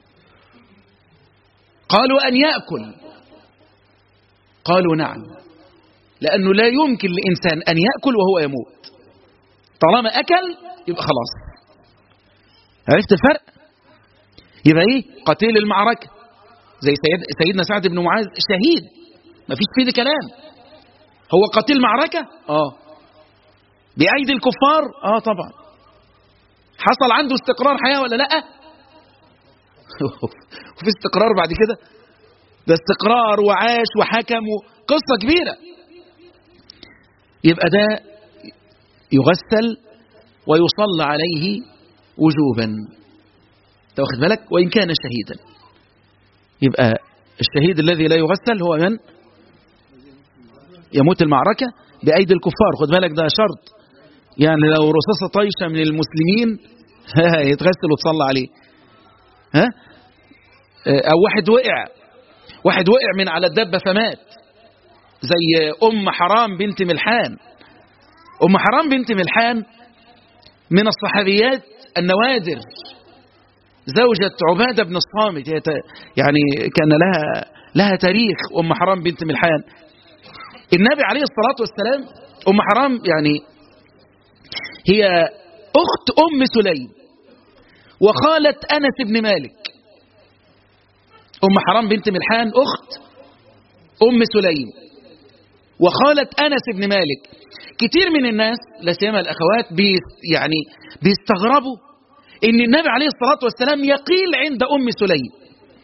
S1: قالوا أن يأكل قالوا نعم لأنه لا يمكن لإنسان أن يأكل وهو يموت طالما أكل يبقى خلاص عرفت الفرق يبقى إيه قتيل المعركة زي سيد سيدنا سعد بن معاذ شهيد ما فيش فيه كلام هو قتيل معركة آه بأيدي الكفار آه طبعا حصل عنده استقرار حياة ولا لأ وفي استقرار بعد كده ده استقرار وعاش وحكم قصة كبيرة يبقى ده يغسل ويصلى عليه وجوبا واخد بالك وإن كان شهيدا يبقى الشهيد الذي لا يغسل هو من يموت المعركة بأيدي الكفار خد بالك ده شرط يعني لو رصاصة طايشة من المسلمين يتغسل وتصلى عليه ها أو واحد وقع واحد وقع من على الدبة فمات زي أم حرام بنت ملحان أم حرام بنت ملحان من الصحابيات النوادر زوجة عبادة بن الصامت يعني كان لها لها تاريخ أم حرام بنت ملحان النبي عليه الصلاة والسلام أم حرام يعني هي أخت أم سليم وخالة أنس بن مالك أم حرام بنت ملحان أخت أم سليم وخالة أنس بن مالك كتير من الناس لا سيما الأخوات بيست يعني بيستغربوا إن النبي عليه الصلاة والسلام يقيل عند أم سليم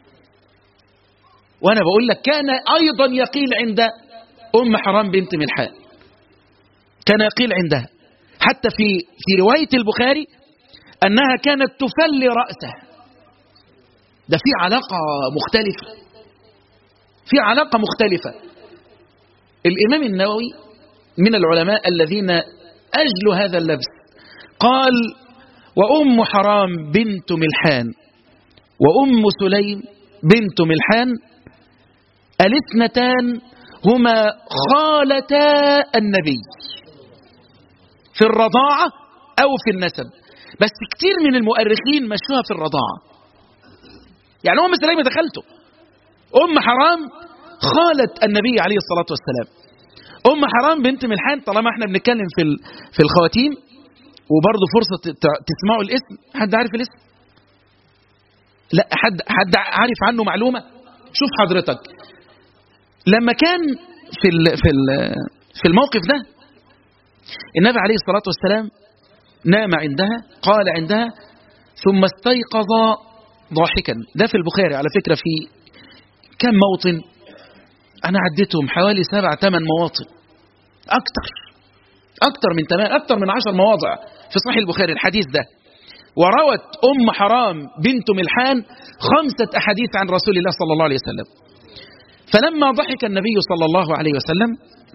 S1: وأنا بقول لك كان أيضا يقيل عند أم حرام بنت ملحان كان يقيل عندها حتى في في رواية البخاري أنها كانت تفلي رأسه ده في علاقة مختلفة في علاقة مختلفة الإمام النووي من العلماء الذين أجلوا هذا اللبس قال وأم حرام بنت ملحان وأم سليم بنت ملحان الاثنتان هما خالتا النبي في الرضاعة أو في النسب بس كتير من المؤرخين مشوها في الرضاعة يعني أم سليمة دخلته أم حرام خالة النبي عليه الصلاة والسلام أم حرام بنت ملحان طالما احنا بنتكلم في في الخواتيم وبرضه فرصة ت- تسمعوا الاسم حد عارف الاسم لا حد حد عارف عنه معلومة شوف حضرتك لما كان في ال في ال في الموقف ده النبي عليه الصلاة والسلام نام عندها قال عندها ثم استيقظ ضاحكا ده في البخاري على فكرة في كم موطن أنا عديتهم حوالي سبع ثمان مواطن أكتر أكتر من تمام أكتر من عشر مواضع في صحيح البخاري الحديث ده وروت أم حرام بنت ملحان خمسة أحاديث عن رسول الله صلى الله عليه وسلم فلما ضحك النبي صلى الله عليه وسلم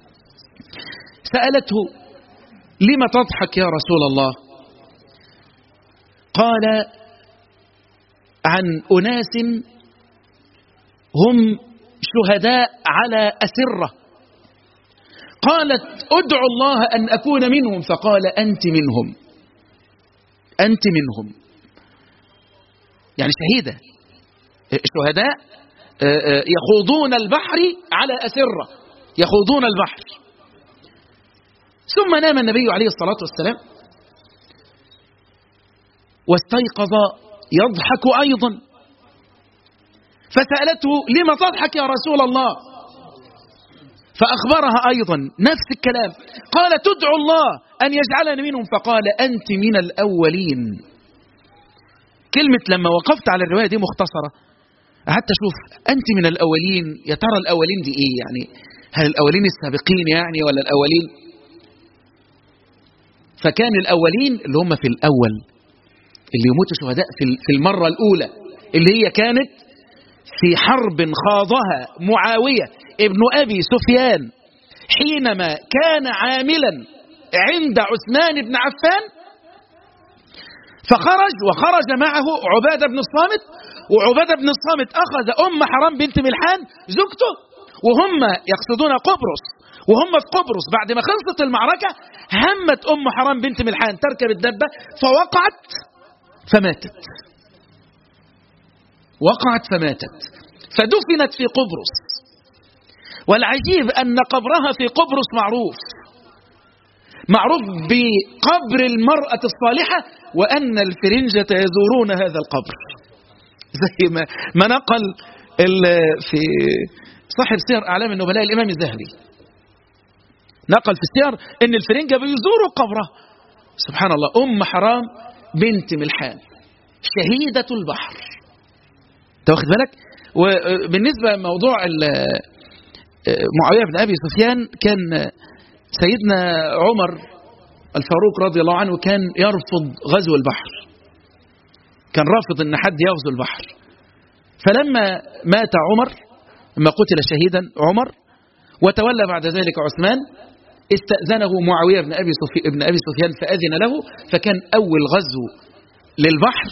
S1: سألته لم تضحك يا رسول الله قال عن أناس هم شهداء على أسرة قالت ادعو الله أن أكون منهم فقال أنت منهم أنت منهم يعني شهيدة شهداء يخوضون البحر على أسرة يخوضون البحر ثم نام النبي عليه الصلاة والسلام واستيقظ يضحك أيضا فسألته لم تضحك يا رسول الله فأخبرها أيضا نفس الكلام قال تدعو الله أن يجعلني منهم فقال أنت من الأولين كلمة لما وقفت على الرواية دي مختصرة قعدت أشوف أنت من الأولين يا ترى الأولين دي إيه يعني هل الأولين السابقين يعني ولا الأولين فكان الأولين اللي هم في الأول اللي يموتوا شهداء في المرة الأولى اللي هي كانت في حرب خاضها معاوية ابن أبي سفيان حينما كان عاملا عند عثمان بن عفان فخرج وخرج معه عبادة بن الصامت وعبادة بن الصامت أخذ أم حرام بنت ملحان زوجته وهم يقصدون قبرص وهم في قبرص بعد ما خلصت المعركة همت أم حرام بنت ملحان تركب الدبة فوقعت فماتت وقعت فماتت فدفنت في قبرص والعجيب أن قبرها في قبرص معروف معروف بقبر المرأة الصالحة وأن الفرنجة يزورون هذا القبر زي ما, ما نقل في صاحب سير أعلام النبلاء الإمام الذهبي نقل في السير أن الفرنجة بيزوروا قبره سبحان الله أم حرام بنت ملحان شهيدة البحر انت واخد بالك وبالنسبة لموضوع معاوية بن أبي سفيان كان سيدنا عمر الفاروق رضي الله عنه كان يرفض غزو البحر كان رافض ان حد يغزو البحر فلما مات عمر لما قتل شهيدا عمر وتولى بعد ذلك عثمان استأذنه معاوية بن أبي, سفيان بن أبي سفيان فأذن له فكان أول غزو للبحر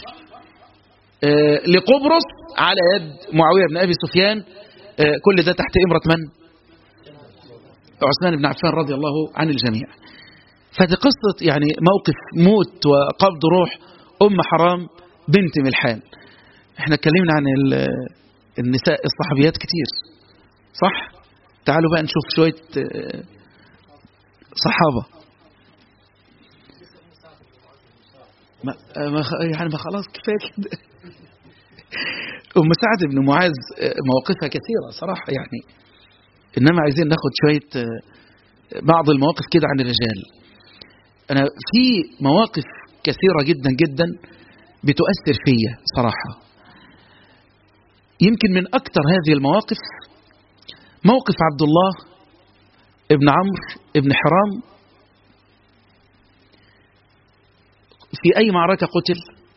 S1: لقبرص على يد معاوية بن أبي سفيان كل ده تحت إمرة من؟ عثمان بن عفان رضي الله عن الجميع فدي قصة يعني موقف موت وقبض روح أم حرام بنت ملحان احنا اتكلمنا عن النساء الصحابيات كتير صح؟ تعالوا بقى نشوف شوية صحابة ما ما يعني ما خلاص كفايه كده ام سعد بن معاذ مواقفها كثيره صراحه يعني انما عايزين ناخد شويه بعض المواقف كده عن الرجال انا في مواقف كثيره جدا جدا بتؤثر فيا صراحه يمكن من اكثر هذه المواقف موقف عبد الله ابن عمرو ابن حرام في أي معركة قتل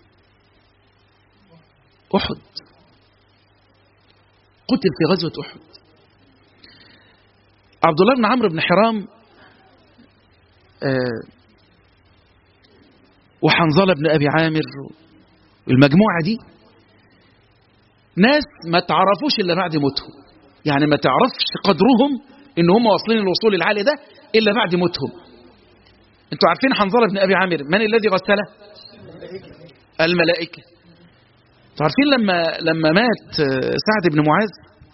S1: أحد قتل في غزوة أحد عبد الله بن عمرو بن حرام وحنظلة بن أبي عامر المجموعة دي ناس ما تعرفوش إلا بعد موتهم يعني ما تعرفش قدرهم إن هم واصلين الوصول العالي ده إلا بعد موتهم انتوا عارفين حنظله بن ابي عامر من الذي غسله الملائكه انتوا عارفين لما لما مات سعد بن معاذ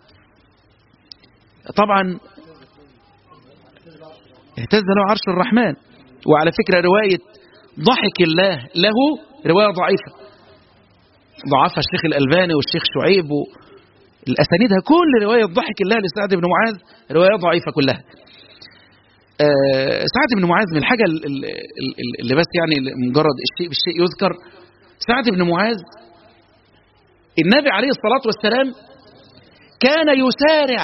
S1: طبعا اهتز له عرش الرحمن وعلى فكره روايه ضحك الله له رواية ضعيفة ضعفها الشيخ الألباني والشيخ شعيب الأسانيدها كل رواية ضحك الله لسعد بن معاذ رواية ضعيفة كلها آه سعد بن معاذ من الحاجة اللي بس يعني مجرد الشيء بالشيء يذكر سعد بن معاذ النبي عليه الصلاة والسلام كان يسارع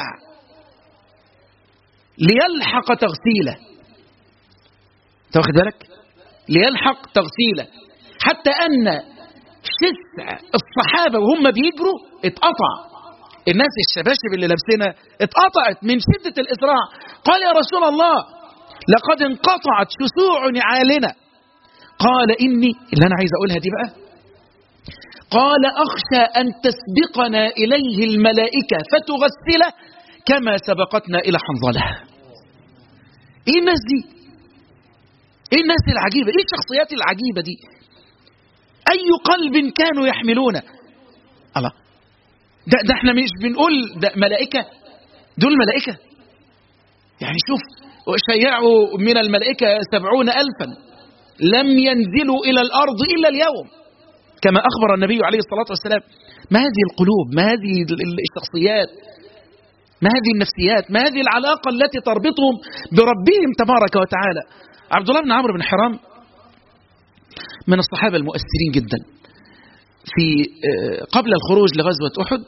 S1: ليلحق تغسيله انت واخد بالك ليلحق تغسيله حتى ان شسع الصحابه وهم بيجروا اتقطع الناس الشباشب اللي لابسينها اتقطعت من شده الاسراع قال يا رسول الله لقد انقطعت شسوع نعالنا قال اني اللي انا عايز اقولها دي بقى قال اخشى ان تسبقنا اليه الملائكه فتغسله كما سبقتنا الى حنظله ايه الناس دي ايه الناس العجيبه ايه الشخصيات العجيبه دي اي قلب كانوا يحملونه الله ده, ده احنا مش بنقول ده ملائكه دول ملائكه يعني شوف شيعوا من الملائكه سبعون الفا لم ينزلوا الى الارض الا اليوم كما اخبر النبي عليه الصلاه والسلام ما هذه القلوب ما هذه الشخصيات ما هذه النفسيات ما هذه العلاقة التي تربطهم بربهم تبارك وتعالى عبد الله بن عمرو بن حرام من الصحابة المؤثرين جدا في قبل الخروج لغزوة أحد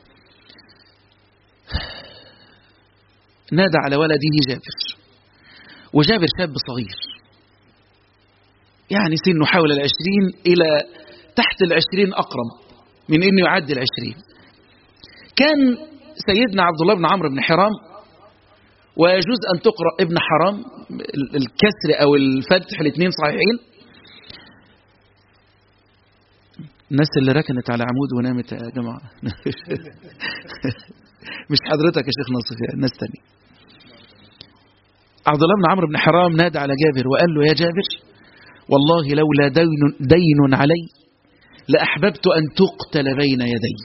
S1: نادى على ولده جابر وجابر شاب صغير يعني سنه حول العشرين إلى تحت العشرين أقرب من أنه يعدي العشرين كان سيدنا عبد الله بن عمرو بن حرام ويجوز أن تقرأ ابن حرام الكسر أو الفتح الاثنين صحيحين الناس اللي ركنت على عمود ونامت يا جماعة مش حضرتك يا شيخ ناصف يا ناس تانية عبد الله بن عمرو بن حرام نادى على جابر وقال له يا جابر والله لولا دين, دين علي لأحببت أن تقتل بين يدي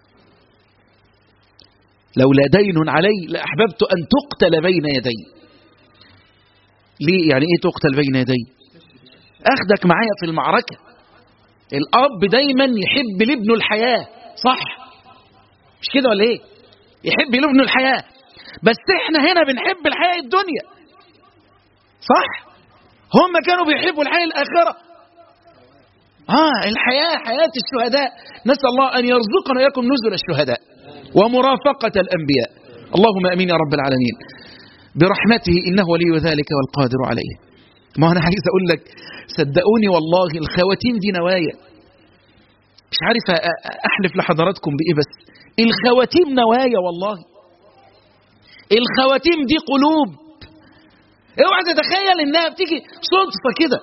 S1: لولا دين علي لأحببت أن تقتل بين يدي ليه يعني إيه تقتل بين يدي أخدك معايا في المعركة الأب دايما يحب لابنه الحياة صح مش كده ولا إيه يحب لابنه الحياة بس إحنا هنا بنحب الحياة الدنيا صح هم كانوا بيحبوا الحياة الآخرة آه الحياة حياة الشهداء نسأل الله أن يرزقنا إياكم نزل الشهداء ومرافقة الأنبياء اللهم أمين يا رب العالمين برحمته إنه ولي ذلك والقادر عليه ما أنا عايز أقول لك صدقوني والله الخواتيم دي نوايا مش عارف أحلف لحضراتكم بإيه بس الخواتيم نوايا والله الخواتيم دي قلوب اوعى تتخيل انها بتيجي صدفة كده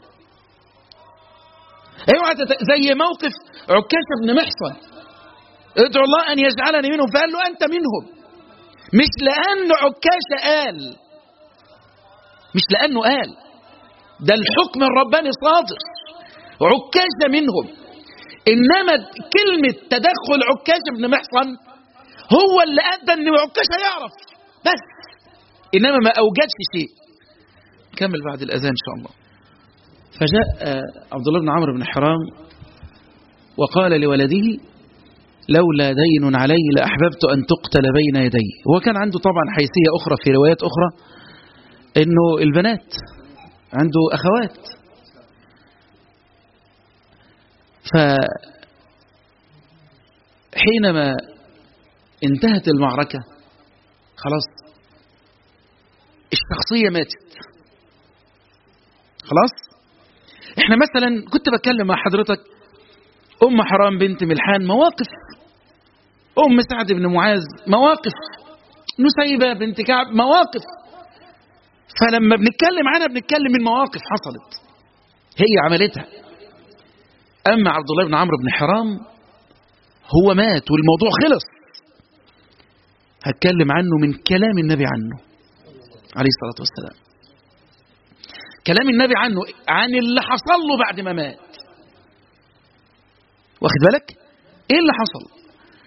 S1: اوعى تت... زي موقف عكاشة بن محصن ادعو الله أن يجعلني منهم فقال له أنت منهم مش لأنه عكاشة قال مش لأنه قال ده الحكم الرباني صادر عكاشة منهم إنما كلمة تدخل عكاشة بن محصن هو اللي أدى أن عكاشة يعرف بس إنما ما أوجدش شيء كمل بعد الأذان إن شاء الله فجاء عبد الله بن عمرو بن حرام وقال لولده لولا دين علي لأحببت أن تقتل بين يدي هو كان عنده طبعا حيثية أخرى في روايات أخرى أنه البنات عنده أخوات فحينما انتهت المعركة خلاص الشخصية ماتت خلاص احنا مثلا كنت بتكلم مع حضرتك أم حرام بنت ملحان مواقف أم سعد بن معاذ مواقف نسيبة بنت كعب مواقف فلما بنتكلم عنها بنتكلم من مواقف حصلت هي عملتها أما عبد الله بن عمرو بن حرام هو مات والموضوع خلص هتكلم عنه من كلام النبي عنه عليه الصلاة والسلام كلام النبي عنه عن اللي حصل له بعد ما مات واخد بالك ايه اللي حصل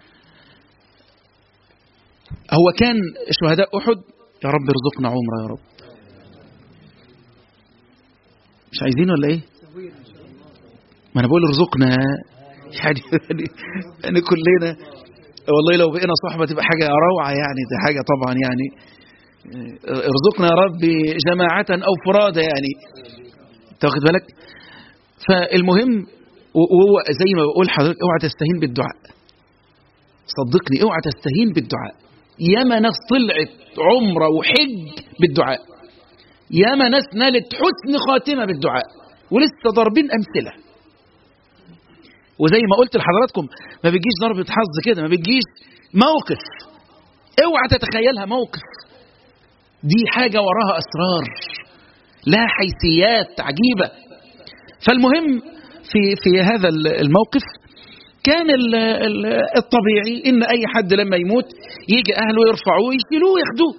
S1: هو كان شهداء احد يا رب ارزقنا عمره يا رب مش عايزين ولا ايه ما انا بقول ارزقنا يعني يعني, يعني كلنا والله لو بقينا صحبه تبقى حاجه روعه يعني دي حاجه طبعا يعني ارزقنا يا رب جماعه او فرادى يعني تاخد بالك فالمهم وهو زي ما بقول حضرتك اوعى تستهين بالدعاء صدقني اوعى تستهين بالدعاء ياما ناس طلعت عمره وحج بالدعاء ياما ناس نالت حسن خاتمه بالدعاء ولسه ضاربين امثله وزي ما قلت لحضراتكم ما بتجيش ضربه حظ كده ما بتجيش موقف اوعى تتخيلها موقف دي حاجه وراها اسرار لها حيثيات عجيبه فالمهم في في هذا الموقف كان الطبيعي ان اي حد لما يموت يجي اهله يرفعوه يشيلوه وياخدوه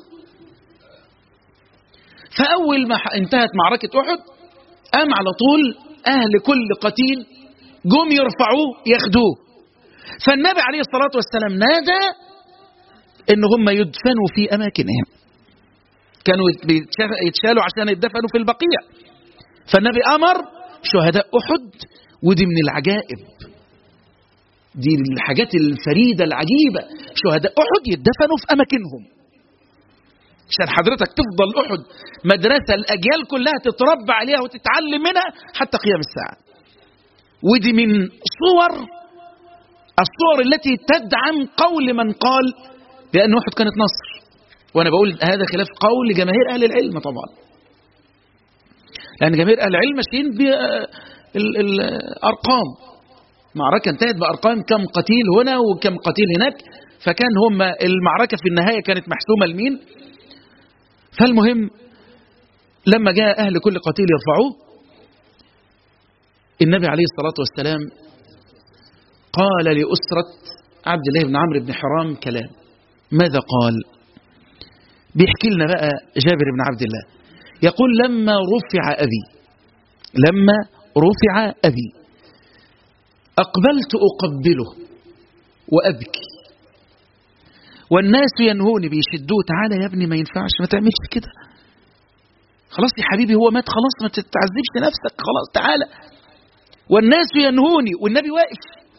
S1: فاول ما انتهت معركه احد قام على طول اهل كل قتيل جم يرفعوه ياخدوه فالنبي عليه الصلاه والسلام نادى ان هم يدفنوا في اماكنهم كانوا يتشالوا عشان يدفنوا في البقيع فالنبي امر شهداء احد ودي من العجائب دي الحاجات الفريدة العجيبة شهداء أحد يدفنوا في أماكنهم عشان حضرتك تفضل أحد مدرسة الأجيال كلها تتربى عليها وتتعلم منها حتى قيام الساعة ودي من صور الصور التي تدعم قول من قال بأن أحد كانت نصر وأنا بقول هذا خلاف قول جماهير أهل العلم طبعا لأن جماهير أهل العلم ماشيين بالأرقام معركة انتهت بأرقام كم قتيل هنا وكم قتيل هناك فكان هم المعركة في النهاية كانت محسومة لمين فالمهم لما جاء أهل كل قتيل يرفعوه النبي عليه الصلاة والسلام قال لأسرة عبد الله بن عمرو بن حرام كلام ماذا قال بيحكي لنا بقى جابر بن عبد الله يقول لما رفع أبي لما رفع أبي أقبلت أقبله وأبكي والناس ينهوني بيشدوه تعالى يا ابني ما ينفعش ما تعملش كده خلاص يا حبيبي هو مات خلاص ما تتعذبش نفسك خلاص تعالى والناس ينهوني والنبي واقف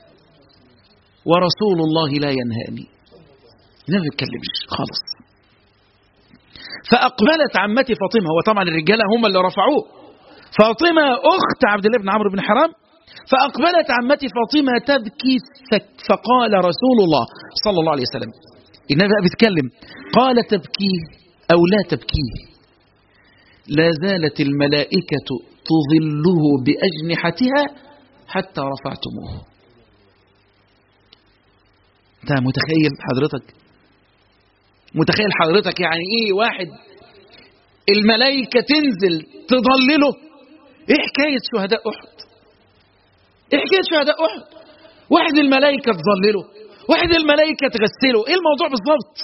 S1: ورسول الله لا ينهاني النبي ما بيتكلمش خالص فأقبلت عمتي فاطمة هو طبعا الرجالة هم اللي رفعوه فاطمة أخت عبد الله بن عمرو بن حرام فأقبلت عمتي فاطمة تبكي فقال رسول الله صلى الله عليه وسلم النبي بقى بيتكلم قال تبكي أو لا تبكي لا زالت الملائكة تظله بأجنحتها حتى رفعتموه انت متخيل حضرتك متخيل حضرتك يعني ايه واحد الملائكة تنزل تضلله ايه حكاية شهداء احد ايه حكاية شهداء احد واحد الملائكة تظلله واحد الملائكة تغسله ايه الموضوع بالضبط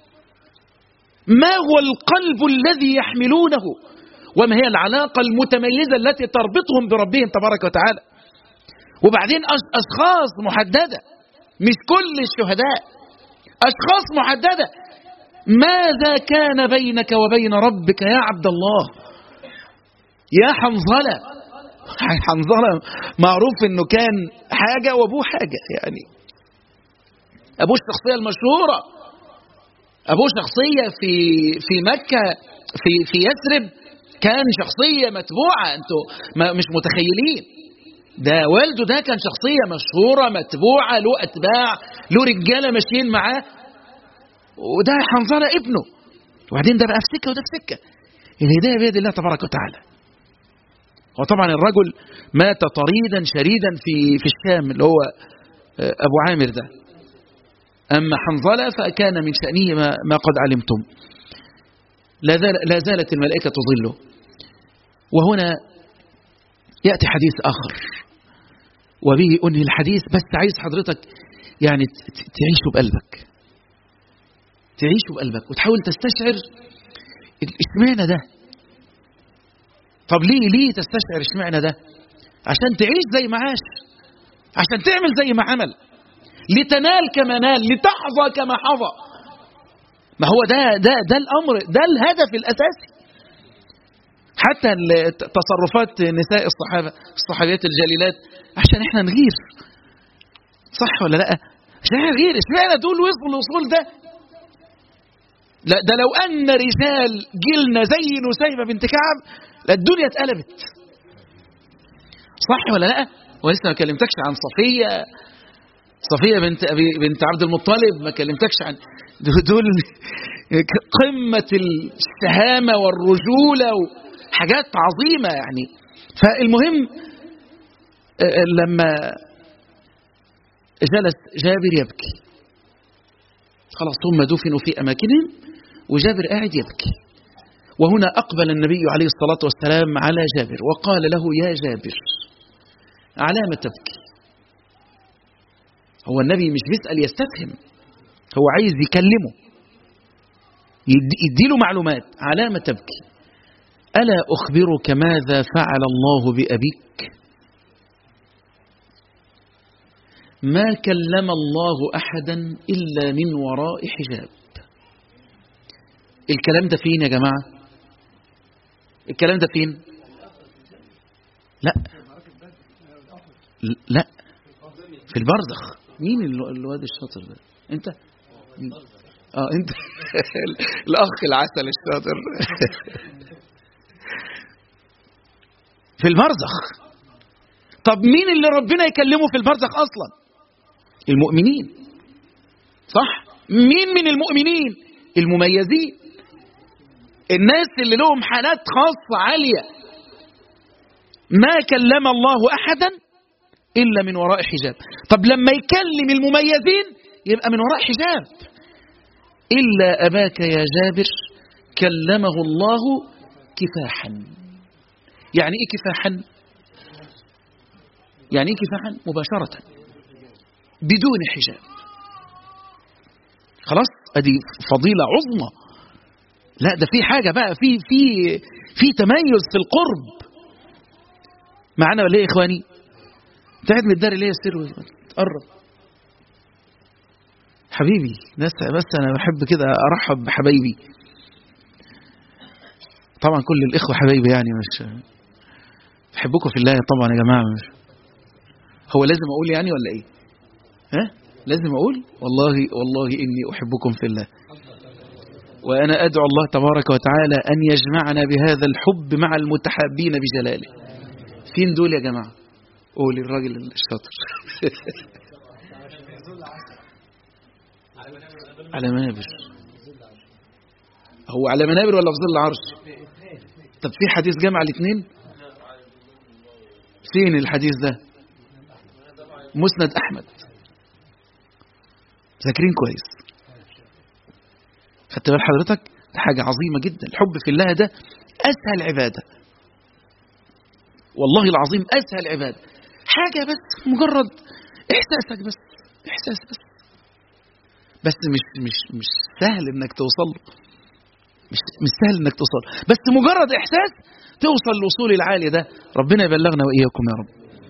S1: ما هو القلب الذي يحملونه وما هي العلاقة المتميزة التي تربطهم بربهم تبارك وتعالى وبعدين أشخاص محددة مش كل الشهداء أشخاص محددة ماذا كان بينك وبين ربك يا عبد الله يا حنظلة حنظلة معروف انه كان حاجة وابوه حاجة يعني ابوه الشخصية المشهورة ابوه شخصية في في مكة في في يثرب كان شخصية متبوعة انتوا مش متخيلين ده والده ده كان شخصية مشهورة متبوعة له أتباع له رجالة ماشيين معاه وده حنظلة ابنه وبعدين ده بقى في سكة وده في سكة الهداية بيد الله تبارك وتعالى وطبعا الرجل مات طريدا شريدا في في الشام اللي هو أبو عامر ده أما حنظلة فكان من شأنه ما, ما قد علمتم لا, زال لا زالت الملائكة تظله وهنا يأتي حديث آخر وبه أنهي الحديث بس عايز حضرتك يعني تعيشه بقلبك تعيشه بقلبك وتحاول تستشعر اشمعنى ده طب ليه ليه تستشعر اشمعنى ده عشان تعيش زي ما عاش عشان تعمل زي ما عمل لتنال كما نال لتحظى كما حظى ما هو ده ده ده الامر ده الهدف الاساسي حتى ال- تصرفات نساء الصحابة الصحابيات الجليلات عشان احنا نغير صح ولا لا عشان احنا نغير اشمعنى دول وصلوا الوصول ده لا ده لو ان رجال جيلنا زي نسيبة بنت كعب لا الدنيا اتقلبت صح ولا لا ولسه ما كلمتكش عن صفية صفية بنت أبي بنت عبد المطلب ما كلمتكش عن دول قمة الشهامة والرجولة وحاجات عظيمة يعني فالمهم آه، لما جلس جابر يبكي خلاص هم دفنوا في أماكنهم وجابر قاعد يبكي وهنا أقبل النبي عليه الصلاة والسلام على جابر وقال له يا جابر على ما تبكي هو النبي مش بيسأل يستفهم هو عايز يكلمه يدي- يديله معلومات على ما تبكي ألا أخبرك ماذا فعل الله بأبيك ما كلم الله أحدا إلا من وراء حجاب الكلام ده فين يا جماعة الكلام ده فين لا لا في البرزخ مين الو- الواد الشاطر ده انت مين؟ اه انت الاخ العسل الشاطر في البرزخ طب مين اللي ربنا يكلمه في البرزخ اصلا المؤمنين صح مين من المؤمنين المميزين الناس اللي لهم حالات خاصة عالية ما كلم الله أحدا إلا من وراء حجاب طب لما يكلم المميزين يبقى من وراء حجاب إلا أباك يا جابر كلمه الله كفاحا يعني إيه كفاحا يعني إيه كفاحا مباشرة بدون حجاب خلاص ادي فضيلة عظمى لا ده في حاجة بقى في في في تميز في القرب معانا ولا ايه يا اخواني؟ تعد من الدار اللي هي السر تقرب حبيبي ناس بس انا بحب كده ارحب بحبايبي طبعا كل الاخوه حبايبي يعني مش بحبكم في الله طبعا يا جماعه مش هو لازم اقول يعني ولا ايه ها لازم اقول والله والله اني احبكم في الله وانا ادعو الله تبارك وتعالى ان يجمعنا بهذا الحب مع المتحابين بجلاله فين دول يا جماعه قول الراجل الشاطر على منابر هو على منابر ولا في ظل العرش طب في حديث جمع الاثنين فين الحديث ده مسند احمد ذاكرين كويس خدت بال حضرتك ده حاجة عظيمة جدا الحب في الله ده أسهل عبادة والله العظيم أسهل عبادة حاجة بس مجرد إحساسك بس إحساس بس بس مش مش مش سهل إنك توصل له مش مش سهل إنك توصل بس مجرد إحساس توصل للوصول العالي ده ربنا يبلغنا وإياكم يا رب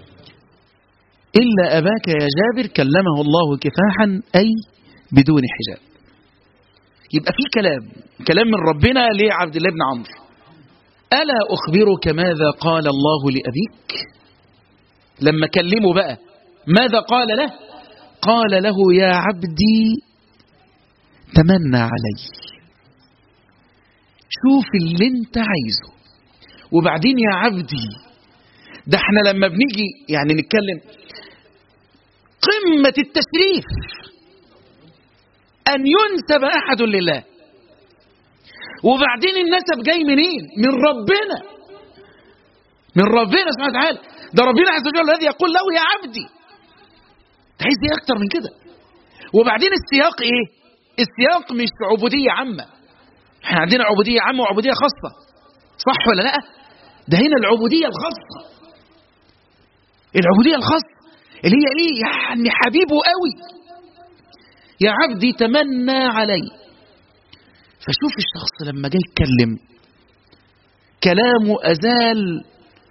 S1: إلا أباك يا جابر كلمه الله كفاحا أي بدون حجاب يبقى في كلام كلام من ربنا لعبد الله بن عمرو ألا أخبرك ماذا قال الله لأبيك لما كلمه بقى ماذا قال له قال له يا عبدي تمنى علي شوف اللي انت عايزه وبعدين يا عبدي ده احنا لما بنيجي يعني نتكلم قمة التشريف أن ينسب أحد لله وبعدين النسب جاي منين من ربنا من ربنا سبحانه وتعالى ده ربنا عز وجل الذي يقول له يا عبدي عايز ايه اكتر من كده وبعدين السياق ايه السياق مش عبودية عامة احنا عندنا عبودية عامة وعبودية خاصة صح ولا لا ده هنا العبودية الخاصة العبودية الخاصة اللي هي ايه يعني حبيبه قوي يا عبدي تمنى علي فشوف الشخص لما جاي يتكلم كلامه أزال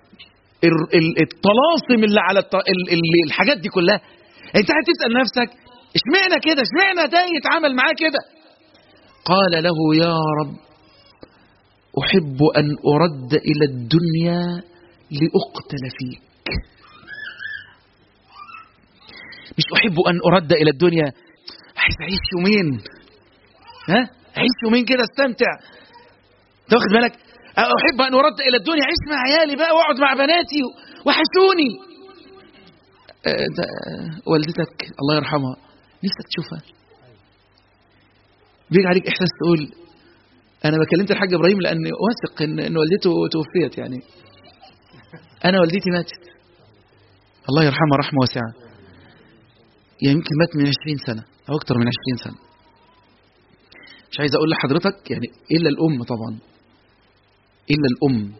S1: الطلاسم اللي على الحاجات دي كلها انت هتسأل نفسك اشمعنى كده اشمعنى ده يتعامل معاه كده قال له يا رب أحب أن أرد إلى الدنيا لأقتل فيك مش أحب أن أرد إلى الدنيا عايز أعيش يومين ها أعيش يومين كده استمتع تاخد بالك أحب أن أرد إلى الدنيا أعيش مع عيالي بقى وأقعد مع بناتي وحشوني والدتك الله يرحمها نفسك تشوفها بيجي عليك إحساس تقول أنا ما كلمت الحاج إبراهيم لأن واثق إن, إن والدته توفيت يعني أنا والدتي ماتت الله يرحمها رحمة واسعة يعني يمكن مات من 20 سنة أو أكتر من 20 سنة مش عايز أقول لحضرتك يعني إلا الأم طبعا إلا الأم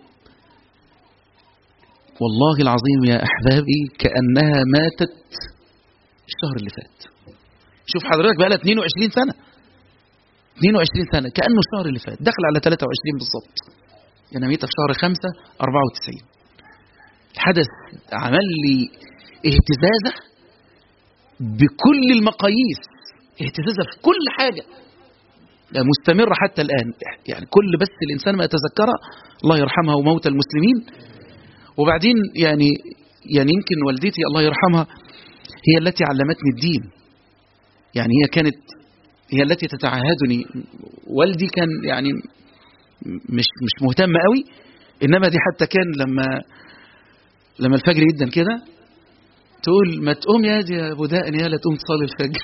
S1: والله العظيم يا أحبابي كأنها ماتت الشهر اللي فات شوف حضرتك بقى لها 22 سنة 22 سنة كأنه الشهر اللي فات دخل على 23 بالظبط يعني ميتة في شهر 5 94 الحدث عمل لي اهتزازة بكل المقاييس اهتزازة في كل حاجة مستمرة حتى الآن يعني كل بس الإنسان ما يتذكرها الله يرحمها وموتى المسلمين وبعدين يعني يعني يمكن والدتي الله يرحمها هي التي علمتني الدين يعني هي كانت هي التي تتعهدني والدي كان يعني مش مش مهتم قوي انما دي حتى كان لما لما الفجر يدن كده تقول ما تقوم يا دي يا ابو دقن يا لا تقوم تصلي الفجر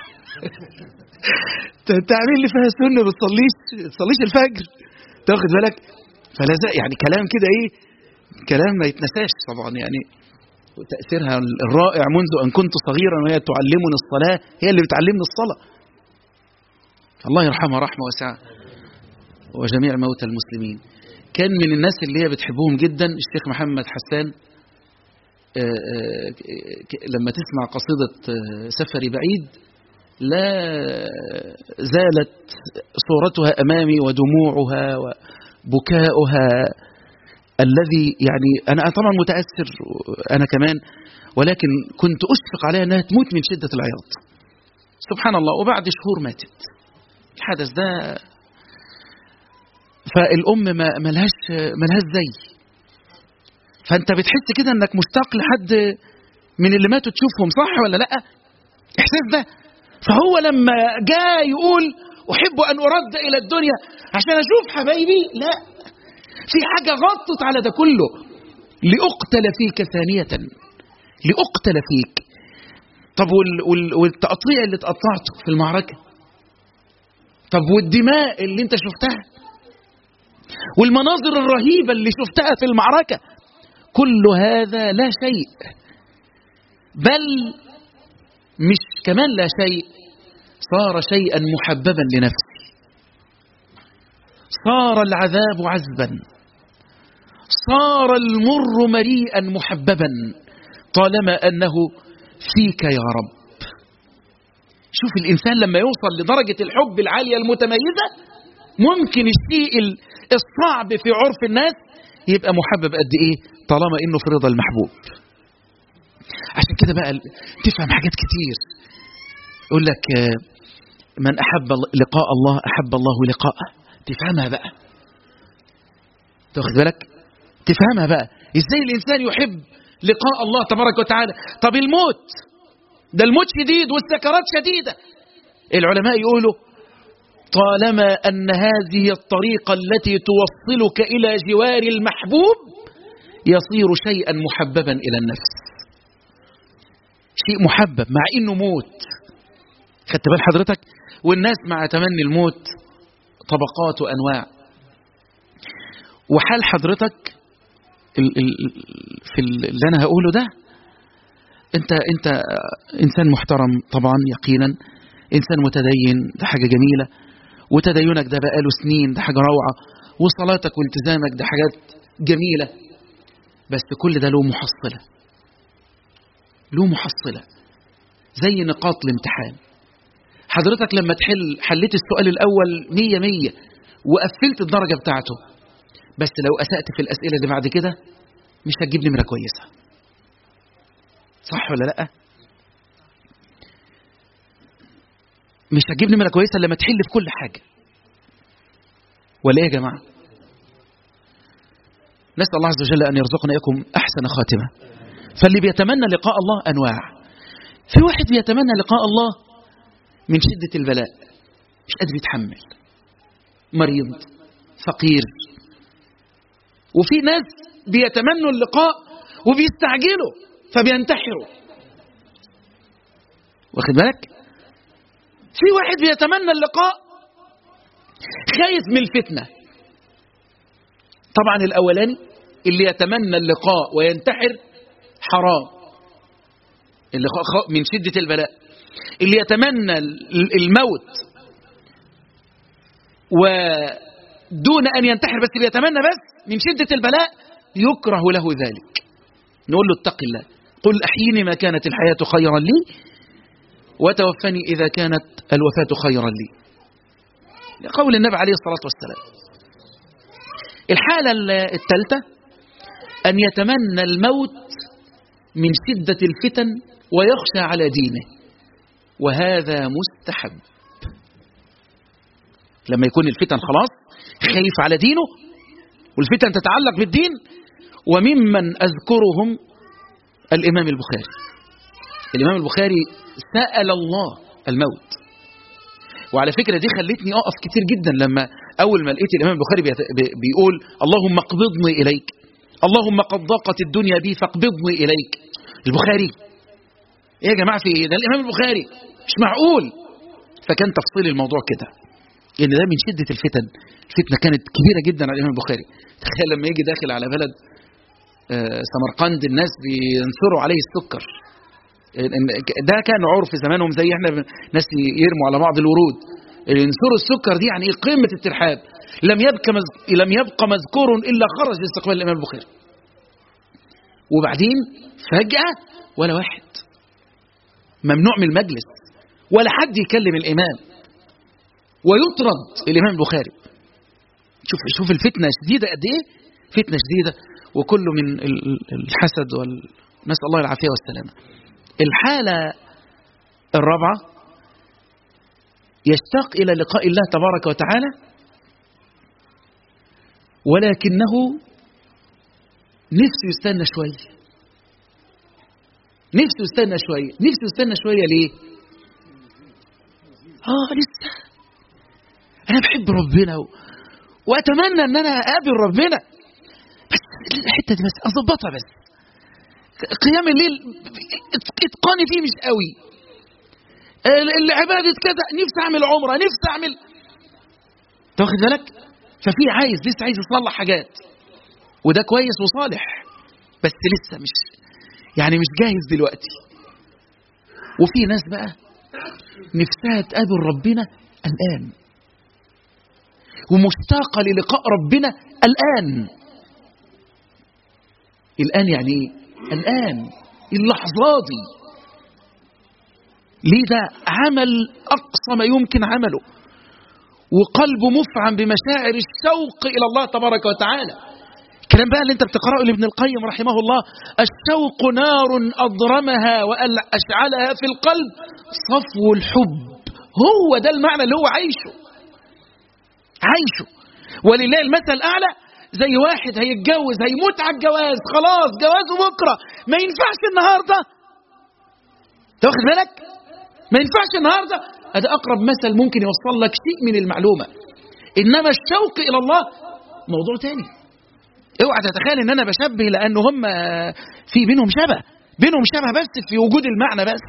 S1: تعمل لي فيها سنه ما تصليش تصليش الفجر تاخد بالك فلا يعني كلام كده ايه كلام ما يتنساش طبعا يعني وتأثيرها الرائع منذ أن كنت صغيرا وهي تعلمني الصلاة هي اللي بتعلمني الصلاة الله يرحمها رحمة واسعة وجميع موتى المسلمين كان من الناس اللي هي بتحبهم جدا الشيخ محمد حسان لما تسمع قصيدة سفري بعيد لا زالت صورتها أمامي ودموعها وبكاؤها الذي يعني أنا طبعا متأثر أنا كمان ولكن كنت أشفق عليها أنها تموت من شدة العياط سبحان الله وبعد شهور ماتت الحدث ده فالأم ما ملهاش ملهاش زي فأنت بتحس كده أنك مشتاق لحد من اللي ماتوا تشوفهم صح ولا لأ إحساس ده فهو لما جاء يقول أحب أن أرد إلى الدنيا عشان أشوف حبايبي لا في حاجة غطت على ده كله لأقتل فيك ثانية لأقتل فيك طب وال وال والتقطيع اللي اتقطعته في المعركة طب والدماء اللي انت شفتها والمناظر الرهيبة اللي شفتها في المعركة كل هذا لا شيء بل مش كمان لا شيء صار شيئا محببا لنفسي صار العذاب عذبا صار المر مريئا محببا طالما انه فيك يا رب شوف الانسان لما يوصل لدرجه الحب العاليه المتميزه ممكن الشيء الصعب في عرف الناس يبقى محبب قد ايه طالما انه في رضا المحبوب عشان كده بقى تفهم حاجات كتير يقول لك من احب لقاء الله احب الله لقاءه تفهمها بقى تاخد بالك تفهمها بقى ازاي الانسان يحب لقاء الله تبارك وتعالى طب الموت ده الموت شديد والسكرات شديده العلماء يقولوا طالما ان هذه الطريقه التي توصلك الى جوار المحبوب يصير شيئا محببا الى النفس شيء محبب مع انه موت خدت بال حضرتك والناس مع تمني الموت طبقات وانواع وحال حضرتك ال ال في اللي انا هقوله ده انت انت انسان محترم طبعا يقينا انسان متدين ده حاجه جميله وتدينك ده بقاله سنين ده حاجه روعه وصلاتك والتزامك ده حاجات جميله بس كل ده له محصله له محصله زي نقاط الامتحان حضرتك لما تحل حليت السؤال الاول مية مية وقفلت الدرجه بتاعته بس لو اسات في الاسئله اللي بعد كده مش هتجيب نمره كويسه صح ولا لا مش هتجيب نمره كويسه لما تحل في كل حاجه ولا ايه يا جماعه نسأل الله عز وجل أن يرزقنا إياكم أحسن خاتمة فاللي بيتمنى لقاء الله أنواع في واحد بيتمنى لقاء الله من شدة البلاء مش قادر يتحمل مريض فقير وفي ناس بيتمنوا اللقاء وبيستعجلوا فبينتحروا واخد بالك في واحد بيتمنى اللقاء خايف من الفتنة طبعا الأولاني اللي يتمنى اللقاء وينتحر حرام اللي من شدة البلاء اللي يتمنى الموت ودون أن ينتحر بس بيتمنى بس من شدة البلاء يكره له ذلك نقول له اتق الله قل أحيني ما كانت الحياة خيرا لي وتوفني إذا كانت الوفاة خيرا لي قول النبي عليه الصلاة والسلام الحالة الثالثة أن يتمنى الموت من شدة الفتن ويخشى على دينه وهذا مستحب لما يكون الفتن خلاص خايف على دينه والفتن تتعلق بالدين وممن أذكرهم الإمام البخاري الإمام البخاري سأل الله الموت وعلى فكرة دي خلتني أقف كتير جدا لما أول ما لقيت الإمام البخاري بيقول اللهم اقبضني إليك اللهم قد ضاقت الدنيا بي فاقبضني إليك البخاري ايه يا جماعة في ايه ده الإمام البخاري مش معقول فكان تفصيل الموضوع كده ان ده من شدة الفتن الفتنة كانت كبيرة جدا على الإمام البخاري تخيل لما يجي داخل على بلد سمرقند الناس بينثروا عليه السكر ده كان عرف زمانهم زي احنا ناس يرموا على بعض الورود ينثروا السكر دي يعني قمة الترحاب لم يبقى مز... لم يبقى مذكور الا خرج لاستقبال الامام البخاري وبعدين فجأة ولا واحد ممنوع من المجلس ولا حد يكلم الامام ويطرد الامام البخاري شوف شوف الفتنه شديده قد ايه فتنه شديده وكله من الحسد وال نسال الله العافيه والسلامه الحاله الرابعه يشتاق الى لقاء الله تبارك وتعالى ولكنه نفسه يستنى شويه نفسه يستنى شويه نفسه يستنى شويه ليه اه لسه انا بحب ربنا و... واتمنى ان انا اقابل ربنا بس الحته دي بس اظبطها بس قيام الليل اتقاني فيه مش قوي العباده كذا نفسي اعمل عمره نفسي اعمل تاخد بالك ففي عايز لسه عايز يصلح حاجات وده كويس وصالح بس لسه مش يعني مش جاهز دلوقتي وفي ناس بقى نفسها تقابل ربنا الآن ومشتاقة للقاء ربنا الآن الآن يعني إيه؟ الآن اللحظة دي ليه ده عمل أقصى ما يمكن عمله وقلبه مفعم بمشاعر الشوق إلى الله تبارك وتعالى الكلام بقى اللي انت بتقرأه لابن القيم رحمه الله الشوق نار أضرمها وأشعلها في القلب صفو الحب هو ده المعنى اللي هو عايشه عايشه ولله المثل الأعلى زي واحد هيتجوز هيموت على الجواز خلاص جوازه بكرة ما ينفعش النهاردة تاخد بالك ما ينفعش النهاردة هذا أقرب مثل ممكن يوصل لك شيء من المعلومة إنما الشوق إلى الله موضوع تاني اوعى تتخيل ان انا بشبه لان هم في بينهم شبه بينهم شبه بس في وجود المعنى بس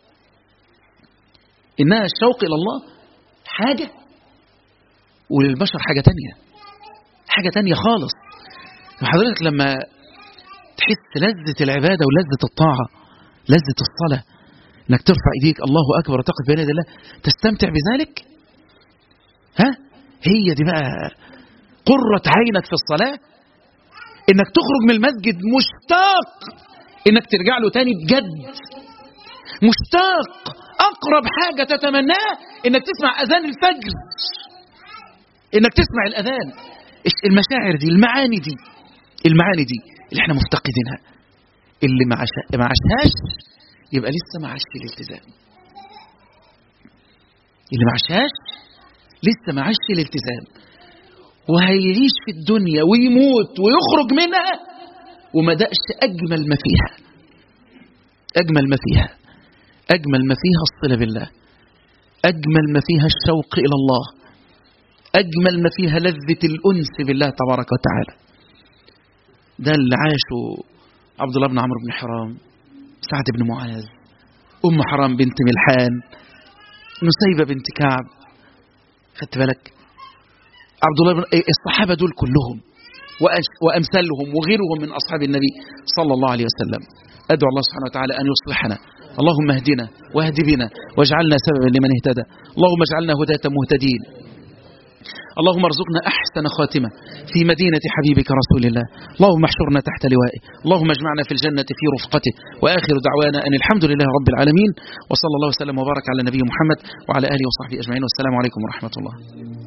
S1: انها الشوق الى الله حاجة وللبشر حاجة تانية حاجة تانية خالص حضرتك لما تحس لذة العبادة ولذة الطاعة لذة الصلاة انك ترفع ايديك الله اكبر وتقف بين يدي الله تستمتع بذلك ها هي دي بقى قرة عينك في الصلاة انك تخرج من المسجد مشتاق انك ترجع له تاني بجد مشتاق اقرب حاجة تتمناها انك تسمع اذان الفجر انك تسمع الاذان المشاعر دي المعاني دي المعاني دي اللي احنا مفتقدينها اللي ما عشا- ما عاشهاش يبقى لسه ما عاش الالتزام اللي ما عاشهاش لسه ما عاش الالتزام وهيعيش في الدنيا ويموت ويخرج منها وما دقش أجمل ما فيها أجمل ما فيها أجمل ما فيها الصلة بالله أجمل ما فيها الشوق إلى الله أجمل ما فيها لذة الأنس بالله تبارك وتعالى ده اللي عاشه عبد الله بن عمرو بن حرام سعد بن معاذ أم حرام بنت ملحان نسيبة بنت كعب خدت بالك عبد الله بن الصحابة دول كلهم وأمثالهم وغيرهم من أصحاب النبي صلى الله عليه وسلم أدعو الله سبحانه وتعالى أن يصلحنا اللهم اهدنا واهد بنا واجعلنا سببا لمن اهتدى اللهم اجعلنا هداة مهتدين اللهم ارزقنا أحسن خاتمة في مدينة حبيبك رسول الله اللهم احشرنا تحت لوائه اللهم اجمعنا في الجنة في رفقته وآخر دعوانا أن الحمد لله رب العالمين وصلى الله وسلم وبارك على نبي محمد وعلى آله وصحبه أجمعين والسلام عليكم ورحمة الله